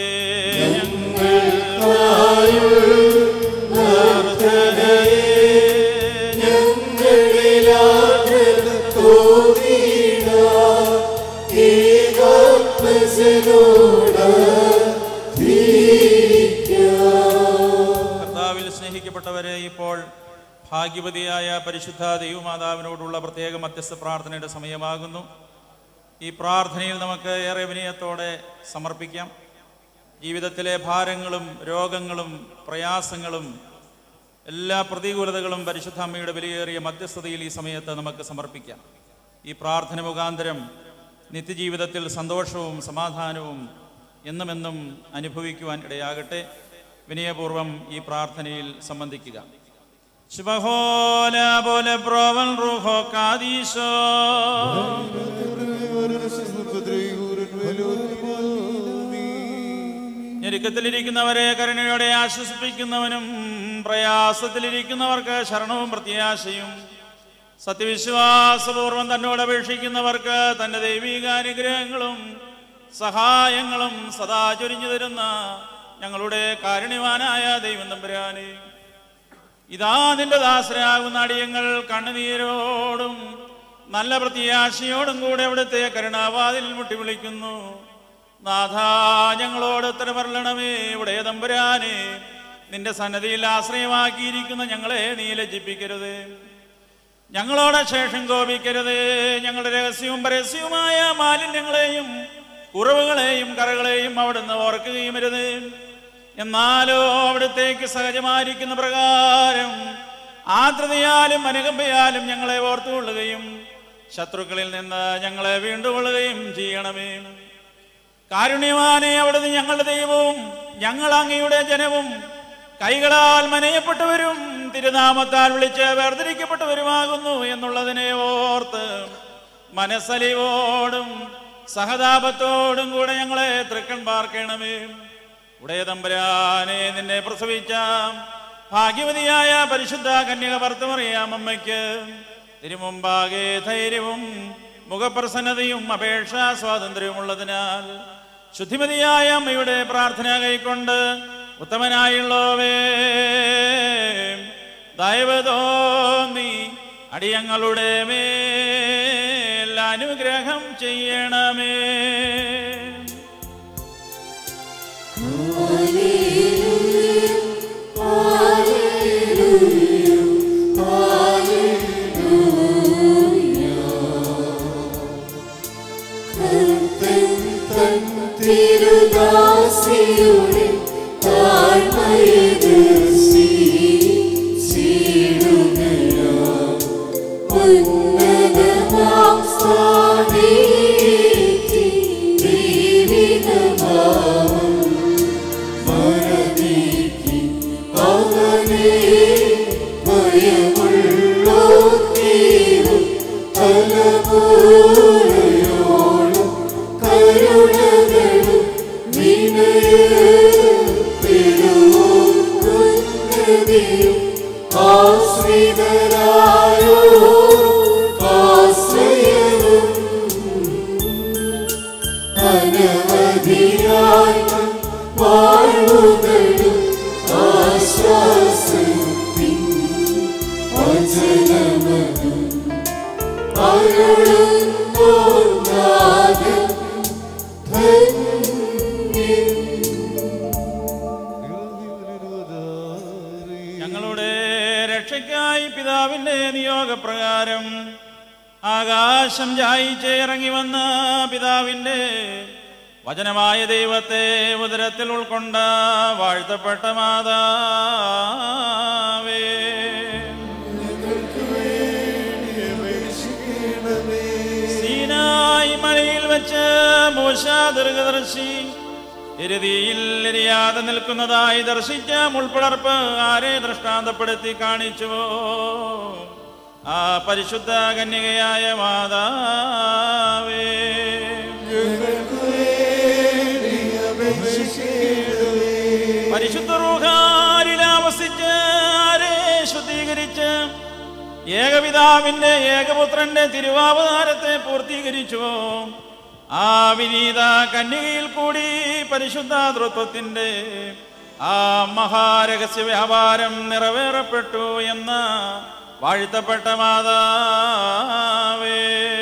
കർത്താവിൽ സ്നേഹിക്കപ്പെട്ടവരെ ഇപ്പോൾ ഭാഗ്യവതിയായ പരിശുദ്ധ ദൈവമാതാവിനോടുള്ള പ്രത്യേക മധ്യസ്ഥ പ്രാർത്ഥനയുടെ സമയമാകുന്നു ഈ പ്രാർത്ഥനയിൽ നമുക്ക് ഏറെ വിനയത്തോടെ സമർപ്പിക്കാം ജീവിതത്തിലെ ഭാരങ്ങളും രോഗങ്ങളും പ്രയാസങ്ങളും എല്ലാ പ്രതികൂലതകളും പരിശുദ്ധ അമ്മയുടെ വിലയേറിയ മധ്യസ്ഥതയിൽ ഈ സമയത്ത് നമുക്ക് സമർപ്പിക്കാം ഈ പ്രാർത്ഥന മുഖാന്തരം നിത്യജീവിതത്തിൽ സന്തോഷവും സമാധാനവും എന്നുമെന്നും അനുഭവിക്കുവാൻ ഇടയാകട്ടെ വിനയപൂർവം ഈ പ്രാർത്ഥനയിൽ സംബന്ധിക്കുക ശുഭഹോല പോലെ പ്രോവൻ റുഹോ കാദീശോ ഞെരുക്കത്തിലിരിക്കുന്നവരെ കരുണയോടെ ആശ്വസിപ്പിക്കുന്നവനും പ്രയാസത്തിലിരിക്കുന്നവർക്ക് ശരണവും പ്രത്യാശയും സത്യവിശ്വാസപൂർവം തന്നോട് അപേക്ഷിക്കുന്നവർക്ക് തന്റെ ദൈവികാനുഗ്രഹങ്ങളും സഹായങ്ങളും സദാ ചൊരിഞ്ഞു തരുന്ന ഞങ്ങളുടെ കാരുണ്യവാനായ ദൈവം തമ്പുരാനെ ഇതാ നിന്റെ ദാസരാകുന്ന അടിയങ്ങൾ കണ്ണുനീരോടും നല്ല പ്രത്യാശയോടും കൂടെ അവിടുത്തെ കരുണാവാതിൽ മുട്ടി വിളിക്കുന്നു നാഥ ഞങ്ങളോട് ഉത്തരമരളണമേ ഇവിടെ തമ്പുരാനെ നിന്റെ സന്നദ്ധിയിൽ ആശ്രയമാക്കിയിരിക്കുന്ന ഞങ്ങളെ നീ ലജ്ജിപ്പിക്കരുത് ഞങ്ങളോട് ശേഷം കോപിക്കരുത് ഞങ്ങളുടെ രഹസ്യവും പരസ്യവുമായ മാലിന്യങ്ങളെയും കുറവുകളെയും കറകളെയും അവിടുന്ന് ഓർക്കുകയും അരുത് എന്നാലോ അവിടുത്തേക്ക് സഹജമായിരിക്കുന്ന പ്രകാരം ആർദ്രതയാലും അനുകമ്പയാലും ഞങ്ങളെ ഓർത്തുകൊള്ളുകയും ശത്രുക്കളിൽ നിന്ന് ഞങ്ങളെ വീണ്ടുകൊള്ളുകയും ചെയ്യണമേ കാരുണ്യവാനെ അവിടുന്ന് ഞങ്ങളുടെ ദൈവവും ഞങ്ങൾ അങ്ങയുടെ ജനവും കൈകളാൽ മനയപ്പെട്ടവരും തിരുനാമത്താൽ വിളിച്ച് വേർതിരിക്കപ്പെട്ടവരുമാകുന്നു എന്നുള്ളതിനെ ഓർത്ത് മനസ്സലിവോടും സഹതാപത്തോടും കൂടെ ഞങ്ങളെ തൃക്കൺ പാർക്കണമേ ഉടയ തമ്പരാനെ നിന്നെ പ്രസവിച്ച ഭാഗ്യവതിയായ പരിശുദ്ധ കന്യക ഭർത്തമറിയാം അമ്മയ്ക്ക് തിരുമുമ്പാകെ ധൈര്യവും മുഖപ്രസന്നതയും അപേക്ഷാ സ്വാതന്ത്ര്യവും ഉള്ളതിനാൽ ശുദ്ധിമതിയായ അമ്മയുടെ പ്രാർത്ഥന കൈക്കൊണ്ട് ഉത്തമനായുള്ളവേ ദയവ് തോന്നി അടിയങ്ങളുടെ മേൽ അനുഗ്രഹം ചെയ്യണമേ തിരുദാസിയുടെ താഴ്മയത് സീടുകയോ ഉന്നതമാം സ്ഥാനേറ്റി ദൈവികമാവും മറനീക്കി അവനെ ഭയമുള്ളോ തീരും തലമുറയോളം കരുണകളും വിനയപ്പെടുവോ സന്തതിയും ആശ്രിതരായോ ആശ്രയവും അനവധിയായി വാഴുകളും ആശ്വാസത്തിൻ വചനമതും അരുളുമ്പോൾ നാഥൻ ധന്യൻ ഞങ്ങളുടെ രക്ഷയ്ക്കായി പിതാവിന്റെ നിയോഗപ്രകാരം ആകാശം ജായിച്ച് ഇറങ്ങി വന്ന പിതാവിന്റെ വചനമായ ദൈവത്തെ ഉദരത്തിൽ ഉൾക്കൊണ്ട വാഴ്ത്തപ്പെട്ട മാതാവേ സീനായി മലയിൽ വെച്ച് മൂശ ദീർഘദർശി എരുതിയിൽ എരിയാതെ നിൽക്കുന്നതായി ദർശിച്ച മുൾപ്പടർപ്പ് ആരെ ദൃഷ്ടാന്തപ്പെടുത്തി കാണിച്ചുവോ ആ പരിശുദ്ധ കന്യകയായ മാതാവേ പരിശുദ്ധ റൂഹാരിൽ ആവസിച്ച് ആരെ ശുദ്ധീകരിച്ച് ഏകപിതാവിന്റെ ഏകപുത്രന്റെ തിരുവാവതാരത്തെ പൂർത്തീകരിച്ചുവോ ആ വിനീത കന്യകയിൽ കൂടി പരിശുദ്ധ തൃത്വത്തിന്റെ ആ മഹാരഹസ്യ വ്യാപാരം നിറവേറപ്പെട്ടു എന്ന വാഴ്ത്തപ്പെട്ട മാതാവേ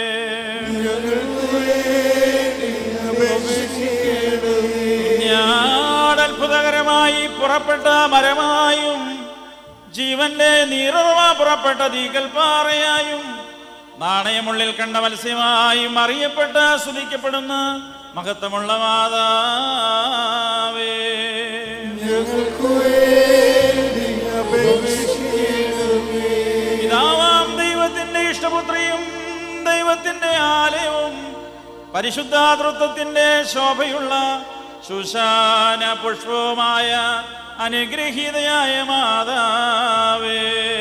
ഞാൻ അത്ഭുതകരമായി പുറപ്പെട്ട മരമായും ജീവന്റെ നീറുറവ പുറപ്പെട്ട തീകൽപ്പാറയായും നാണയമുള്ളിൽ കണ്ട മത്സ്യമായും അറിയപ്പെട്ട സ്തുതിക്കപ്പെടുന്ന മഹത്വമുള്ള മാതാവേ പിതാവാം ദൈവത്തിന്റെ ഇഷ്ടപുത്രിയും ദൈവത്തിന്റെ ആലയവും പരിശുദ്ധാതൃത്വത്തിന്റെ ശോഭയുള്ള ശുശാന പുഷ്പവുമായ അനുഗ്രഹീതയായ മാതാവേ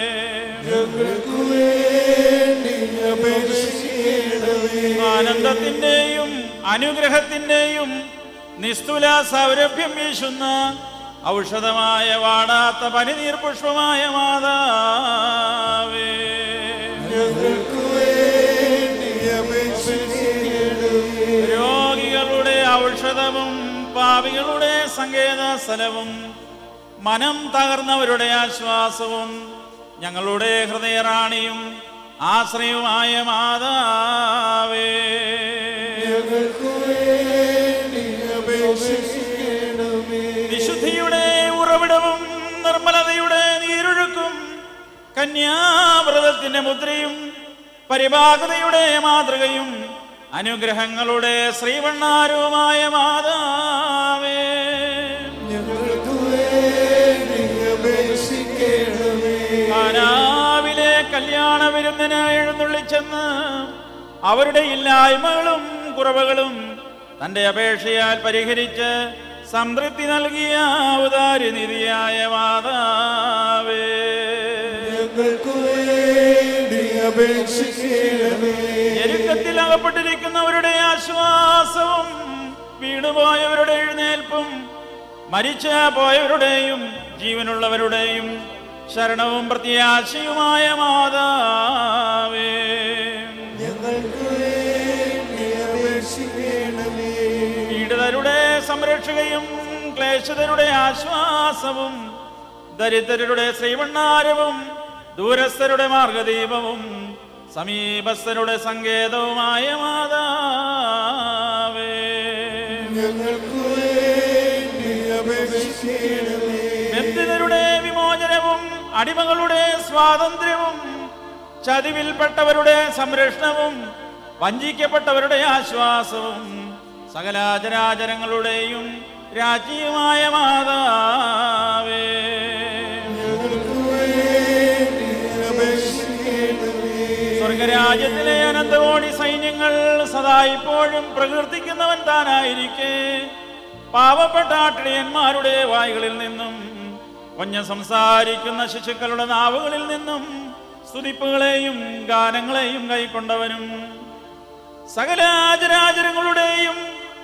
ആനന്ദത്തിന്റെയും അനുഗ്രഹത്തിന്റെയും നിസ്തുല സൗരഭ്യം വീശുന്ന ഔഷധമായ വാടാത്ത പനിനീർ പുഷ്പമായ മാതാവേ രോഗികളുടെ ഔഷധവും പാപികളുടെ സങ്കേത സ്ഥലവും മനം തകർന്നവരുടെ ആശ്വാസവും ഞങ്ങളുടെ ഹൃദയറാണിയും ആശ്രയവുമായ മാതാവേ വിശുദ്ധിയുടെ ഉറവിടവും നിർമ്മലതയുടെ നീരൊഴുക്കും കന്യാവ്രതത്തിന്റെ മുദ്രയും പരിഭാഗതയുടെ മാതൃകയും അനുഗ്രഹങ്ങളുടെ ശ്രീവണ്ണാരവുമായ മാതാവേ കാനാവിലെ കല്യാണ വിരുന്നിന് എഴുന്നള്ളിച്ചെന്ന് അവരുടെ ഇല്ലായ്മകളും കുറവുകളും തന്റെ അപേക്ഷയാൽ പരിഹരിച്ച് സംതൃപ്തി നൽകിയ ഔദാര്യനിധിയായ മാതാവേ ഞെരുക്കത്തിൽ അകപ്പെട്ടിരിക്കുന്നവരുടെ ആശ്വാസവും വീണുപോയവരുടെ എഴുന്നേൽപ്പും മരിച്ച പോയവരുടെയും ജീവനുള്ളവരുടെയും ശരണവും പ്രത്യാശയുമായ മാതാവേ പീഡിതരുടെ സംരക്ഷകയും ക്ലേശതരുടെ ആശ്വാസവും ദരിദ്രരുടെ ശ്രീവണ്ണാരവും ദൂരസ്ഥരുടെ മാർഗദീപവും സമീപസ്ഥരുടെ സങ്കേതവുമായ മാതാവേ ബന്ധിതരുടെ വിമോചനവും അടിമകളുടെ സ്വാതന്ത്ര്യവും ചതിവിൽപ്പെട്ടവരുടെ സംരക്ഷണവും വഞ്ചിക്കപ്പെട്ടവരുടെ ആശ്വാസവും സകലാചരാചരങ്ങളുടെയും രാജ്യമായ മാതാവേ സ്വർഗരാജ്യത്തിലെ അനന്തകോടി സൈന്യങ്ങൾ സദാ ഇപ്പോഴും പ്രകീർത്തിക്കുന്നവൻ താനായിരിക്കെ പാവപ്പെട്ട ആട്ടിടയന്മാരുടെ വായുകളിൽ നിന്നും കൊഞ്ഞ സംസാരിക്കുന്ന ശിശുക്കളുടെ നാവുകളിൽ നിന്നും സ്തുതിപ്പുകളെയും ഗാനങ്ങളെയും കൈക്കൊണ്ടവനും സകലാചരാചരങ്ങളുടെയും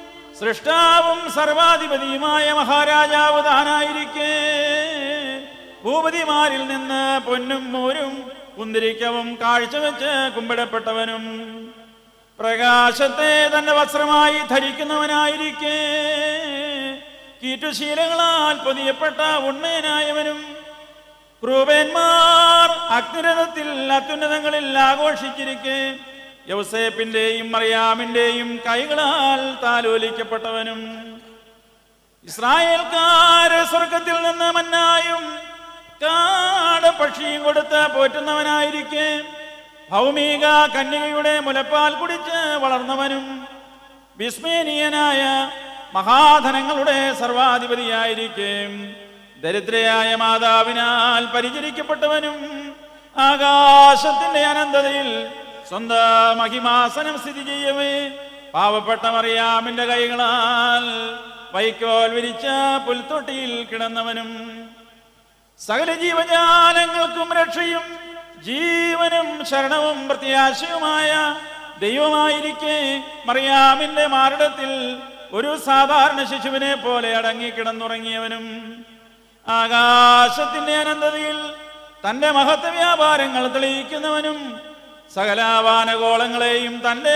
സൃഷ്ടാവും സർവാധിപതിയുമായ മഹാരാജാവ് താനായിരിക്കെ ഭൂപതിമാരിൽ നിന്ന് പൊന്നും മൂരും കുന്തിരിക്കവും കാഴ്ചവെച്ച് കുമ്പിടപ്പെട്ടവനും പ്രകാശത്തെ തന്റെ വസ്ത്രമായി ധരിക്കുന്നവനായിരിക്കെ കീറ്റുശീലങ്ങളാൽ പൊതിയപ്പെട്ട ഉണ്മയനായവനും ക്രൂപന്മാർ അഗ്നിരഥത്തിൽ അത്യുന്നതങ്ങളിൽ ആഘോഷിച്ചിരിക്കെ യൗസേപ്പിന്റെയും മറിയാമിന്റെയും കൈകളാൽ താലോലിക്കപ്പെട്ടവനും ഇസ്രായേൽക്കാര് സ്വർഗത്തിൽ നിന്ന് മന്നായും കാട പക്ഷിയും കൊടുത്ത് പോറ്റുന്നവനായിരിക്കെ ഭൗമിക കന്യകയുടെ മുലപ്പാൽ കുടിച്ച് വളർന്നവനും വിസ്മയനീയനായ മഹാധനങ്ങളുടെ സർവാധിപതിയായിരിക്കെ ദരിദ്രയായ മാതാവിനാൽ പരിചരിക്കപ്പെട്ടവനും ആകാശത്തിന്റെ അനന്തതയിൽ സ്വന്തം മഹിമാസനം സ്ഥിതി ചെയ്യവേ പാവപ്പെട്ട മറിയാമിന്റെ കൈകളാൽ വൈക്കോൽ വിരിച്ച പുൽത്തൊട്ടിയിൽ കിടന്നവനും സകല ജീവജാലങ്ങൾക്കും രക്ഷയും ജീവനും ശരണവും പ്രത്യാശയുമായ ദൈവമായിരിക്കെ മറിയാമിന്റെ മാറിടത്തിൽ ഒരു സാധാരണ ശിശുവിനെ പോലെ അടങ്ങിക്കിടന്നുറങ്ങിയവനും ആകാശത്തിന്റെ അനന്തതയിൽ തന്റെ മഹത്വ വ്യാപാരങ്ങൾ തെളിയിക്കുന്നവനും സകല വാനഗോളങ്ങളെയും തന്റെ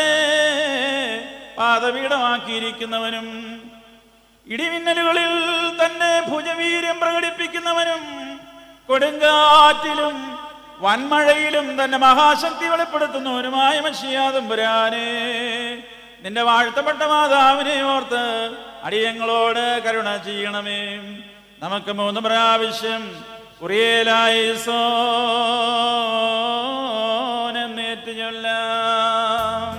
പാതപീഠമാക്കിയിരിക്കുന്നവനും ഇടിമിന്നലുകളിൽ തന്റെ ഭുജവീര്യം പ്രകടിപ്പിക്കുന്നവനും കൊടുങ്കാറ്റിലും വൻമഴയിലും തന്റെ മഹാശക്തി വെളിപ്പെടുത്തുന്നവനുമായ മഷിയാതമ്പുരാനെ നിന്റെ വാഴ്ത്തപ്പെട്ട മാതാവിനെ ഓർത്ത് അടിയങ്ങളോട് കരുണ ചെയ്യണമേ നമുക്ക് മൂന്ന് പ്രാവശ്യം കുറിയേലായി സോനെന്നേറ്റ് ചൊല്ലാം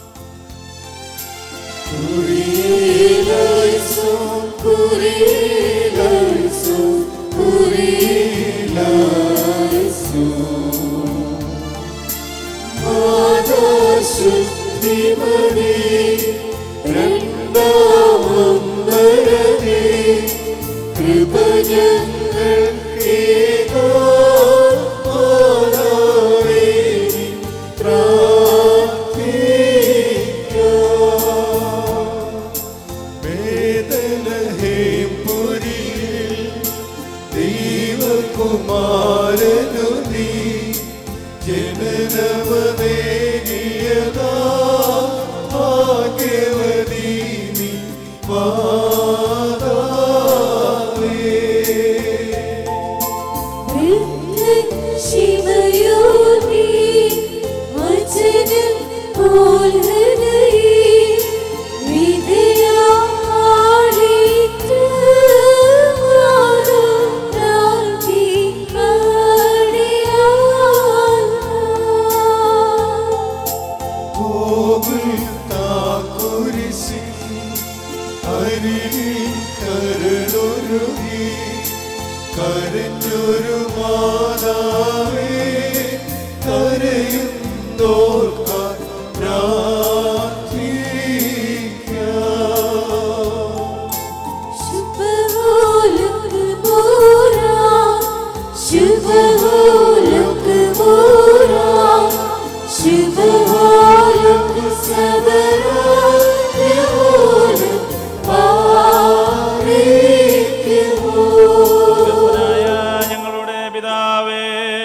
ദൈവകുമാരനു നീ ജനനമതേകിയതാ ഭാഗ്യവതി നീ മാതാവേ ശിവയോനി വചനം പോൽ ഹൃദയേ വിധിയാടിത്ത് കരഞ്ഞൊരു മാതാവേ കരയുന്നോർക്കാൻ പ്രാർത്ഥിക്കാം സ്വർഗ്ഗസ്ഥനായ ഞങ്ങളുടെ പിതാവേ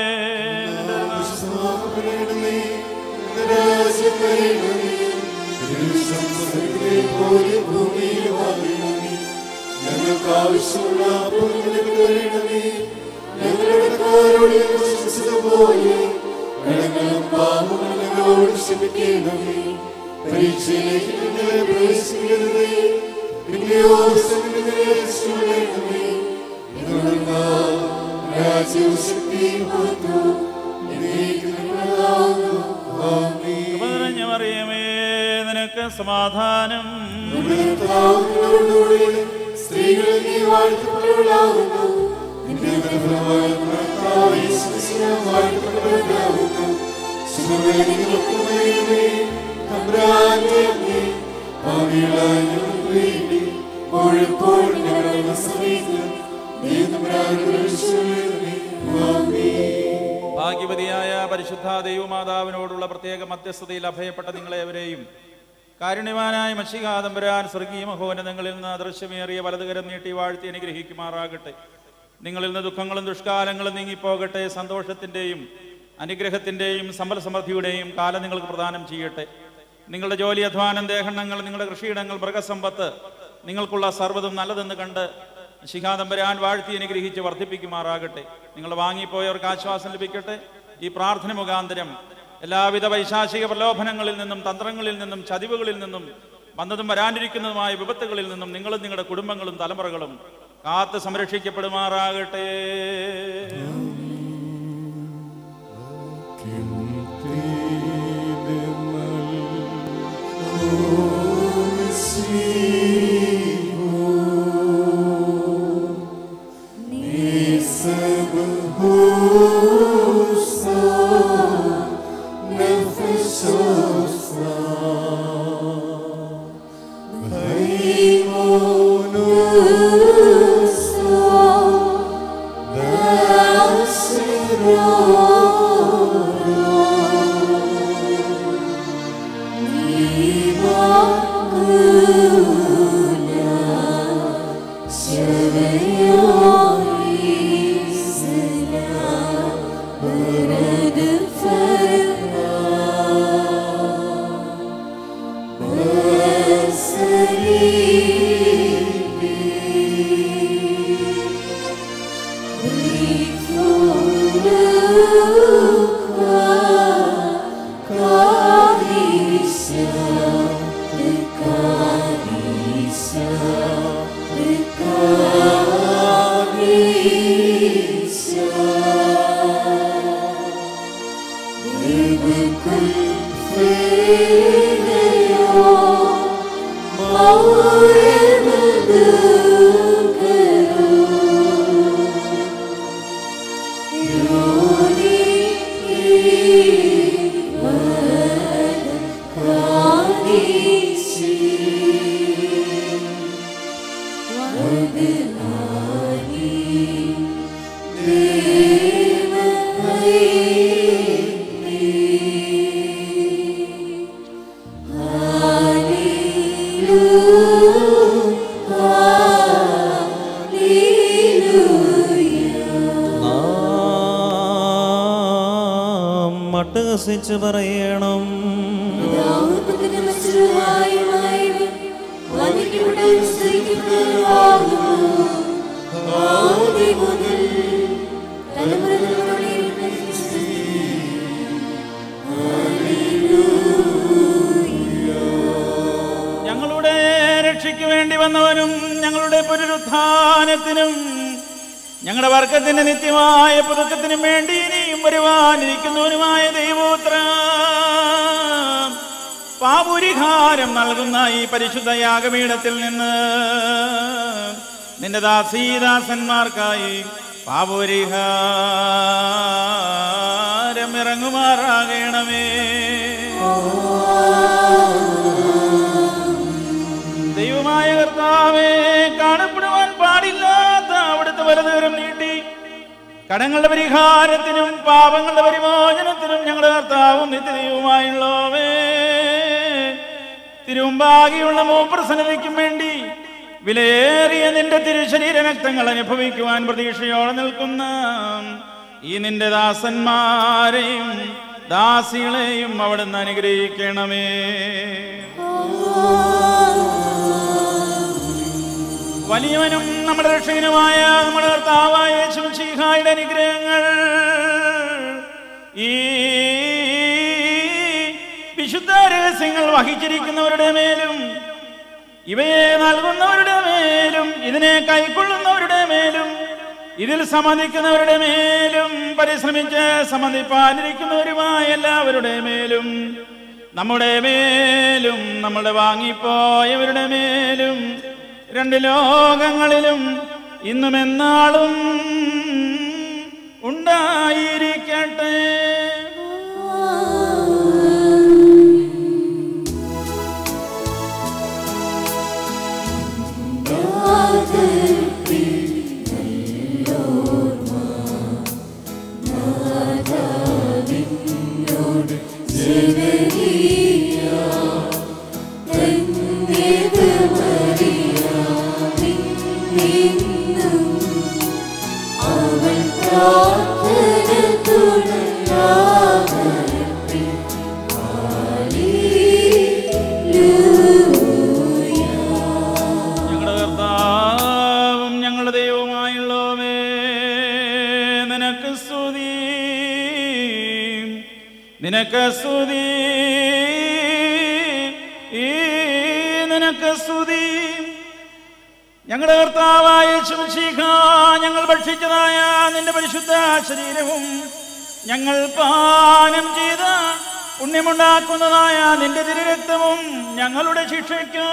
ഞങ്ങൾക്ക് ആവശ്യമുള്ള തരണമേ ഞങ്ങളുടെ കാരോട് പോലെ കടങ്ങളും പാപങ്ങളും ഞങ്ങളോട് ക്ഷമിക്കണമേ പരീക്ഷയിലേക്ക് ഞങ്ങളെ പ്രവേശിക്കരുതേ പിന്നെയോ സകലങ്ങളെ രക്ഷിക്കണമേ എന്നുള്ള രാജ്യവും ശക്തിയും മഹത്വവും എന്നേക്കുമുള്ളതാകുന്നു. ആമേൻ. കൃപ നിറഞ്ഞ മറിയമേ നിനക്ക് സമാധാനം കർത്താവിനോടുകൂടി സ്ത്രീകളിൽ നീ വാഴ്ത്തപ്പെട്ടവളാകുന്നു നിന്റെ ഉദരഫലമായ കർത്താവ് യേശുക്രിസ്തു വാഴ്ത്തപ്പെട്ടവനാകുന്നു ശുഭമുള്ള നിങ്ങൾക്ക് മറിയമേ, തമ്പുരാന്റെ അമ്മേ, പാപികളായ ഞങ്ങൾക്ക് വേണ്ടി ഇപ്പോഴെപ്പോഴും ഞങ്ങളുടെ സമയത്ത് ദൈവതമ്പുരാനോട് രക്ഷിക്കണമേ. ആമേൻ. ഭാഗ്യവതിയായ പരിശുദ്ധ ദൈവമാതാവിനോടുള്ള പ്രത്യേക മധ്യസ്ഥതയിൽ അഭയപ്പെട്ട നിങ്ങളെവരെയും കാരുണ്യവാനായ മഷികാതമ്പുരാൻ സ്വർഗീയ മഹോന്നതങ്ങളിൽ നിന്ന് അദൃശ്യമേറിയ വലതുകരം നീട്ടി വാഴ്ത്തി അനുഗ്രഹിക്കുമാറാകട്ടെ നിങ്ങളിൽ നിന്ന് ദുഃഖങ്ങളും ദുഷ്കാലങ്ങളും നീങ്ങിപ്പോകട്ടെ സന്തോഷത്തിൻ്റെയും അനുഗ്രഹത്തിൻ്റെയും സമ്പൽ സമൃദ്ധിയുടെയും കാലം നിങ്ങൾക്ക് പ്രദാനം ചെയ്യട്ടെ നിങ്ങളുടെ ജോലി അധ്വാനം ദേഹണ്ണങ്ങൾ നിങ്ങളുടെ കൃഷിയിടങ്ങൾ മൃഗസമ്പത്ത് നിങ്ങൾക്കുള്ള സർവ്വതും നല്ലതെന്ന് കണ്ട് ശിഖാദംബരാൻ വാഴ്ത്തി അനുഗ്രഹിച്ച് വർദ്ധിപ്പിക്കുമാറാകട്ടെ നിങ്ങൾ വാങ്ങിപ്പോയവർക്ക് ആശ്വാസം ലഭിക്കട്ടെ ഈ പ്രാർത്ഥന മുഖാന്തരം എല്ലാവിധ വൈശാചിക പ്രലോഭനങ്ങളിൽ നിന്നും തന്ത്രങ്ങളിൽ നിന്നും ചതിവുകളിൽ നിന്നും വന്നതും വരാനിരിക്കുന്നതുമായ വിപത്തുകളിൽ നിന്നും നിങ്ങളും നിങ്ങളുടെ കുടുംബങ്ങളും തലമുറകളും കാത്ത് സംരക്ഷിക്കപ്പെടുമാറാകട്ടെ നാം മട്ടഹസിച്ച് പറയണം ഞങ്ങളുടെ രക്ഷയ്ക്ക് വേണ്ടി വന്നവനും ഞങ്ങളുടെ പുനരുത്ഥാനത്തിനും ഞങ്ങളുടെ വർഗത്തിന്റെ നിത്യമായ പുതുക്കത്തിനും വേണ്ടി ഇനിയും വരുവാനിരിക്കുന്നവനുമായ ദൈവോത്ര പാപുരിഹാരം നൽകുന്ന ഈ പരിശുദ്ധ യാഗപീഠത്തിൽ നിന്ന് നിന്റെ ദാസീദാസന്മാർക്കായി പാപുരിഹാരം ഇറങ്ങുമാറാകണമേ ദൈവമായ കർത്താവേ കാണപ്പെടുവാൻ പാടില്ലാത്ത അവിടുത്തെ വലതുകരം നീട്ടി കടങ്ങളുടെ പരിഹാരത്തിനും പാപങ്ങളുടെ പരിമോചനത്തിനും ഞങ്ങളുടെ കർത്താവും നിത്യദൈവമായുള്ളവേ തിരുമ്പാകിയുള്ള മൂപ്രസന്നതയ്ക്കും വേണ്ടി വിലയേറിയ നിന്റെ തിരുശരീര രക്തങ്ങൾ അനുഭവിക്കുവാൻ പ്രതീക്ഷയോടെ നിൽക്കുന്ന ഈ നിന്റെ ദാസന്മാരെയും ദാസികളെയും അവിടുന്ന് അനുഗ്രഹിക്കണമേ വലിയവനും നമ്മുടെ രക്ഷകനുമായ നമ്മുടെ കർത്താവായ യേശുമിശിഹായുടെ അനുഗ്രഹങ്ങൾ ഈ വിശുദ്ധ രഹസ്യങ്ങൾ വഹിച്ചിരിക്കുന്നവരുടെ മേലും ഇവയെ നൽകുന്നവരുടെ മേലും ഇതിനെ കൈക്കൊള്ളുന്നവരുടെ മേലും ഇതിൽ സമ്മതിക്കുന്നവരുടെ മേലും പരിശ്രമിച്ച് സമ്മതിപ്പാനിരിക്കുന്നവരുമായ എല്ലാവരുടെ മേലും നമ്മുടെ മേലും നമ്മുടെ വാങ്ങിപ്പോയവരുടെ മേലും രണ്ട് ലോകങ്ങളിലും ഇന്നും എന്നാളും ഉണ്ടായിരിക്കട്ടെ ഞങ്ങളുടെ കർത്താവും ഞങ്ങളുടെ ദൈവവുമായുള്ളവേ നിനക്ക് സ്തുതി നിനക്ക് സ്തുതി ഈ നിനക്ക് സ്തുതി ഞങ്ങളുടെ കർത്താവായ ശുശീഖ ഞങ്ങൾ ഭക്ഷിച്ചതായ നിന്റെ പരിശുദ്ധ ശരീരവും ഞങ്ങൾ പാനം ചെയ്ത പുണ്യമുണ്ടാക്കുന്നതായ നിന്റെ തിരുരക്തവും ഞങ്ങളുടെ ശിക്ഷയ്ക്കോ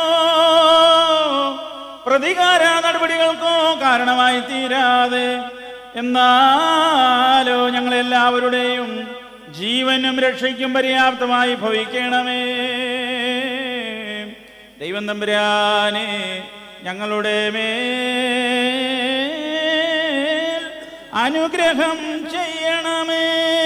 പ്രതികാര നടപടികൾക്കോ കാരണമായി തീരാതെ എന്നാലോ ഞങ്ങളെല്ലാവരുടെയും ജീവനും രക്ഷയ്ക്കും പര്യാപ്തമായി ഭവിക്കണമേ ദൈവം തമ്പുരാനെ ഞങ്ങളുടെ മേൽ അനുഗ്രഹം ചെയ്യണമേ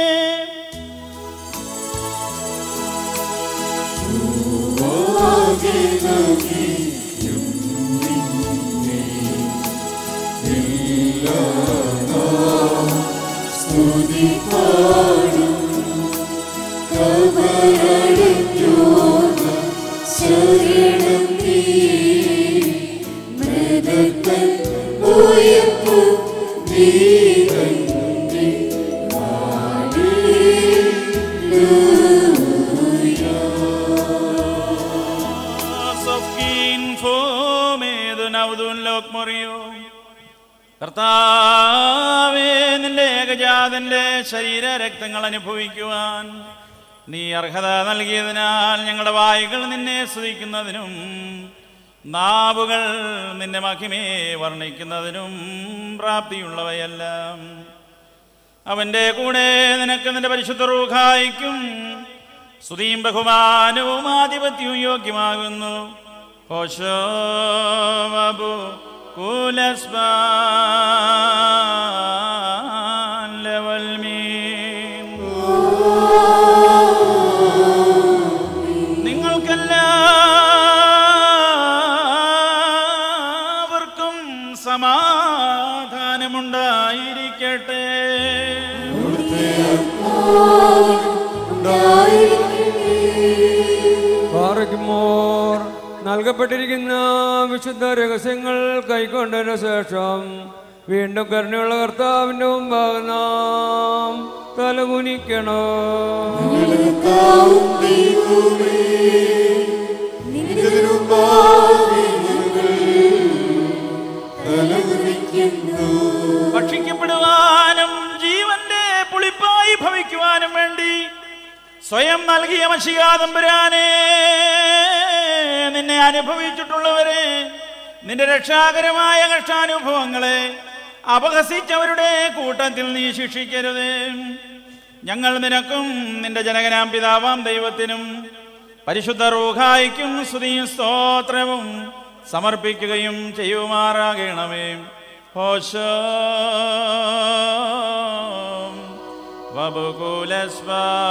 സ്തുതി പാടും കബറടയ്ക്കോർമ്മ ശരണം നീ മൃതത്തൻ ഉയർപ്പു നീ കണ്ടി Sofkin fomedunaudun lokmoriyo കർത്താവേ നിന്റെ ഏകജാതന്റെ ശരീര രക്തങ്ങൾ അനുഭവിക്കുവാൻ നീ അർഹത നൽകിയതിനാൽ ഞങ്ങളുടെ വായുകൾ നിന്നെ സ്തുതിക്കുന്നതിനും നാവുകൾ നിന്റെ മഹിമയെ വർണ്ണിക്കുന്നതിനും പ്രാപ്തിയുള്ളവയെല്ലാം അവന്റെ കൂടെ നിനക്ക് നിന്റെ പരിശുദ്ധ റൂഹായിക്കും സ്തുതിയും ബഹുമാനവും ആധിപത്യവും യോഗ്യമാകുന്നു ഹോശോബു കുലസ്ബാൻ ലവൽ മീൻ നിങ്ങൾക്കെല്ലാവർക്കും സമാധാനമുണ്ടായിരിക്കട്ടെ പാറയ്ക്കുമോർ നൽകപ്പെട്ടിരിക്കുന്ന വിശുദ്ധ രഹസ്യങ്ങൾ കൈക്കൊണ്ടതിന് ശേഷം വീണ്ടും കരുണയുള്ള കർത്താവിൻ്റെ മുമ്പാകെ നാം തലകുനിക്കണോ ഭക്ഷിക്കപ്പെടുവാനും ജീവന്റെ പുളിപ്പായി ഭവിക്കുവാനും വേണ്ടി സ്വയം നൽകിയ മഷികാതമ്പുരാനെ നിന്നെ അനുഭവിച്ചിട്ടുള്ളവരെ നിന്റെ രക്ഷാകരമായ കഷ്ടാനുഭവങ്ങളെ അപഹസിച്ചവരുടെ കൂട്ടത്തിൽ നീ ശിക്ഷിക്കരുത് ഞങ്ങൾ നിനക്കും നിന്റെ ജനകനാം പിതാവാം ദൈവത്തിനും പരിശുദ്ധ റൂഹായിക്കും സ്തുതിയും സ്തോത്രവും സമർപ്പിക്കുകയും ചെയ്യുമാറാകണമേ ഹോശോ വബുകുലസ്വ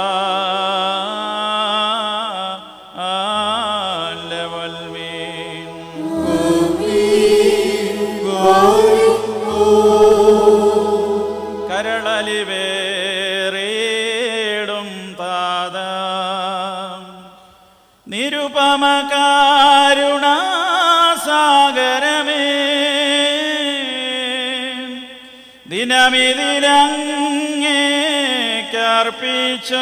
കരളലിവേറേടും താത നിരുപമ കാരുണാസാഗരമേ ദിനമിതിലങ്ങേക്കർപ്പിച്ചോ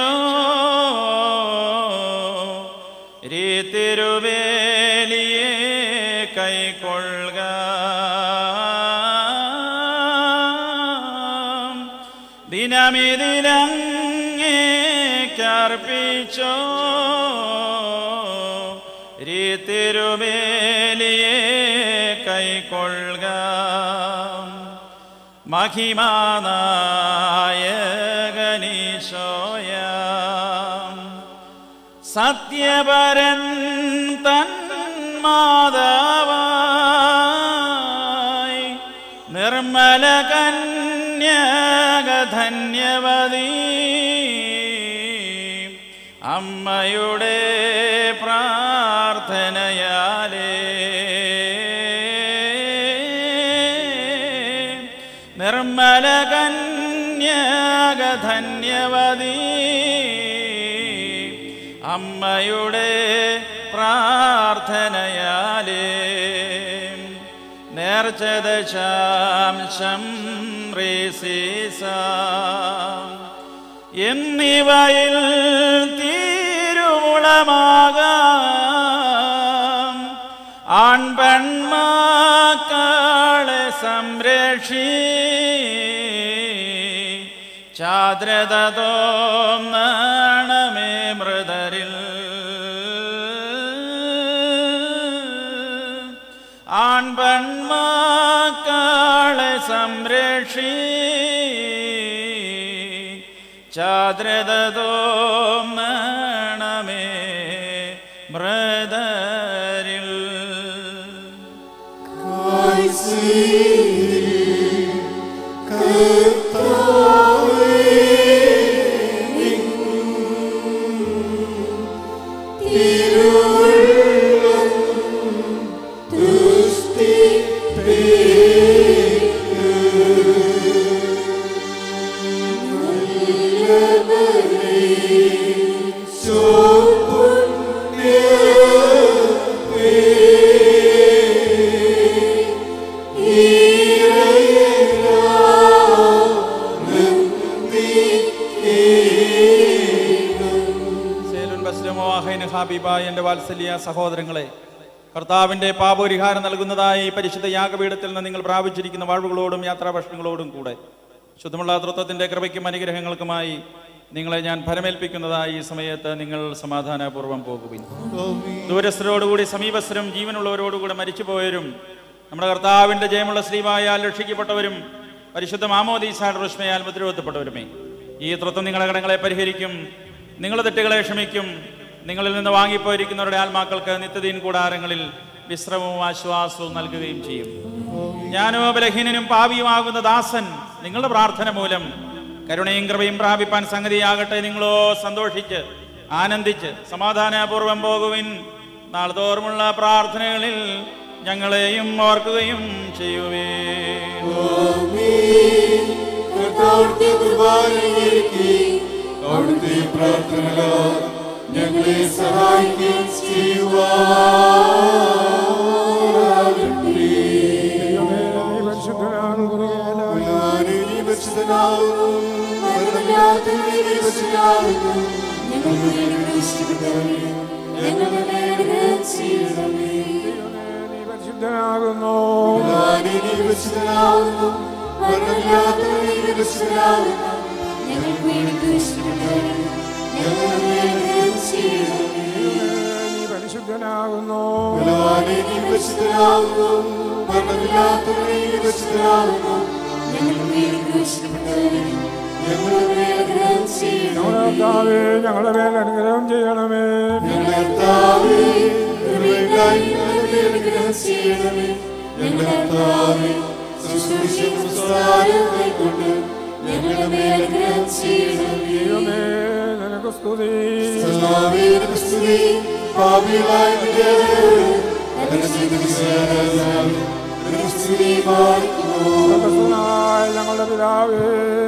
രീത്തിരുവേലിയെ കൈക്കൊള്ളുക ദിനമിതിലങ്ങേക്കർപ്പിച്ചോ രീത്തിരുവേലിയെ കൈക്കൊള്ളുക മഹിമാനായകനീശോയ സത്യപരൻ തൻ മാതാവായി നിർമ്മല കന്യകധന്യവതി അമ്മയുടെ പ്രാർത്ഥനയാലേ നിർമ്മല കന്യകധന്യവതി കന്യകധന്യവതി അമ്മയുടെ പ്രാർത്ഥനയാലേ നേർച്ചദശാംശം റേസീസ എന്നിവയിൽ തീരുമുളമാകാം ആൺപെൺമാക്കളെ സംരക്ഷി ചാദ്രത തോന്നണമേ മൃതരിൽ ആൺപെൺമാക്കളെ സംരക്ഷി ചാദ്രത തോന്നണമേ മൃതരിൽ സേലുൻ ബസ്ലമോ ആഹൈന ഹാബിബായ എൻ്റെ വാത്സല്യ സഹോദരങ്ങളെ കർത്താവിൻ്റെ പാപപരിഹാരം നൽകുന്നതായി ഈ പരിശുദ്ധ യാഗപീഠത്തിൽ നിന്ന് നിങ്ങൾ പ്രാപിച്ചിരിക്കുന്ന വാഴ്വുകളോടും യാത്രാഭക്ഷണങ്ങളോടും കൂടെ ശുദ്ധമുള്ള തൃത്വത്തിൻ്റെ കൃപയ്ക്കും അനുഗ്രഹങ്ങൾക്കുമായി നിങ്ങളെ ഞാൻ ഫലമേൽപ്പിക്കുന്നതായി ഈ സമയത്ത് നിങ്ങൾ സമാധാനപൂർവ്വം പോകുവിൻ ദൂരസ്ഥരോടുകൂടി സമീപസ്ഥരും ജീവനുള്ളവരോടുകൂടെ മരിച്ചുപോയവരും നമ്മുടെ കർത്താവിൻ്റെ ജയമുള്ള ശ്രീവായാൽ രക്ഷിക്കപ്പെട്ടവരും പരിശുദ്ധ മാമോദീസാട് റുഷ്മയാൽ മുദ്രവത്തപ്പെട്ടവരുമേ ഈ തൃത്വം നിങ്ങളുടെ കടങ്ങളെ പരിഹരിക്കും നിങ്ങളുടെ തെറ്റുകളെ ക്ഷമിക്കും നിങ്ങളിൽ നിന്ന് വാങ്ങിപ്പോയിരിക്കുന്നവരുടെ ആത്മാക്കൾക്ക് നിത്യദീൻ കൂടാരങ്ങളിൽ വിശ്രമവും ആശ്വാസവും നൽകുകയും ചെയ്യും ഞാനോ ബലഹീനനും പാപിയുമാകുന്ന ദാസൻ നിങ്ങളുടെ പ്രാർത്ഥന മൂലം കരുണയും കൃപയും പ്രാപിപ്പാൻ സംഗതിയാകട്ടെ നിങ്ങളോ സന്തോഷിച്ച് ആനന്ദിച്ച് സമാധാനപൂർവം പോകുവിൻ നാൾതോറുമുള്ള പ്രാർത്ഥനകളിൽ ഞങ്ങളെയും ഓർക്കുകയും ചെയ്യുവേ കർത്താവിന്റെ കുർബാനയിലേക്ക് അവിടുത്തെ പ്രാർത്ഥനകളാൽ ഞങ്ങളെ സഹായിക്കുകയും പരിശുദ്ധനാകുന്നു നീ പരിശുദ്ധനാകുന്നു ഞങ്ങളുടെ കർത്താവേ ഞങ്ങളുടെ മേൽ അനുഗ്രഹം ചെയ്യണമേ ദൈവമേ നിനക്ക് സ്തുതി സ്വർഗ്ഗസ്ഥനായ ഞങ്ങളുടെ പിതാവേ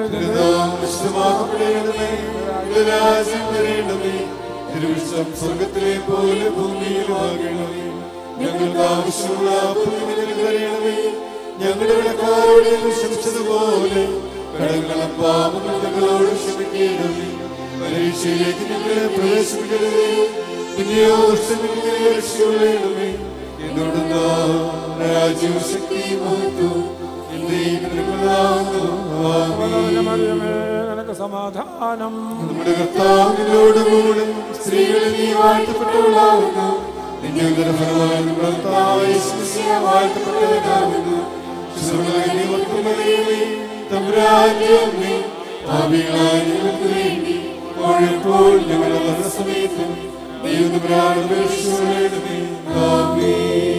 സ്വർഗത്തിലെ പോലെ ഭൂമിയിലുമാകണമേ ഞങ്ങൾക്ക് ആവശ്യമുള്ള തരണമേ ഞങ്ങളുടെ കടക്കാരോട് ഞങ്ങൾ ക്ഷമിച്ചതുപോലെ കടങ്ങളും പാപങ്ങളും ഞങ്ങളോട് ക്ഷമിക്കണമേ പരീക്ഷയിലേക്ക് ഞങ്ങളെ പ്രവേശിപ്പിക്കരുതേ പിന്നെയോ ദുഷ്ടങ്ങളെ രക്ഷയുള്ളണമേ എന്നോട് രാജ്യവും ശക്തിയും മഹത്വവും മറിയമേ നിനക്ക് സമാധാനം നമ്മുടെ കർത്താവിനോടുകൂടെ സ്ത്രീകളിൽ നീ വാഴ്ത്തപ്പെട്ടവളാകുന്നു നിന്റെ ഉദരഫലമായി നമ്മുടെ കർത്താവായ യേശുമിശിഹ വാഴ്ത്തപ്പെട്ടവനാകുന്നു ശിശുക്കളായ നീ ഒത്തുമറിയമേ, തമ്പുരാന്റെ അമ്മേ, പാപികളായ ഞങ്ങൾക്ക് വേണ്ടി ഇപ്പോഴെപ്പോൾ ഞങ്ങളുടെ മരണസമയത്തും ദൈവം തമ്പുരാൻ അപേക്ഷിച്ചുകൊള്ളണമേ. ആമേൻ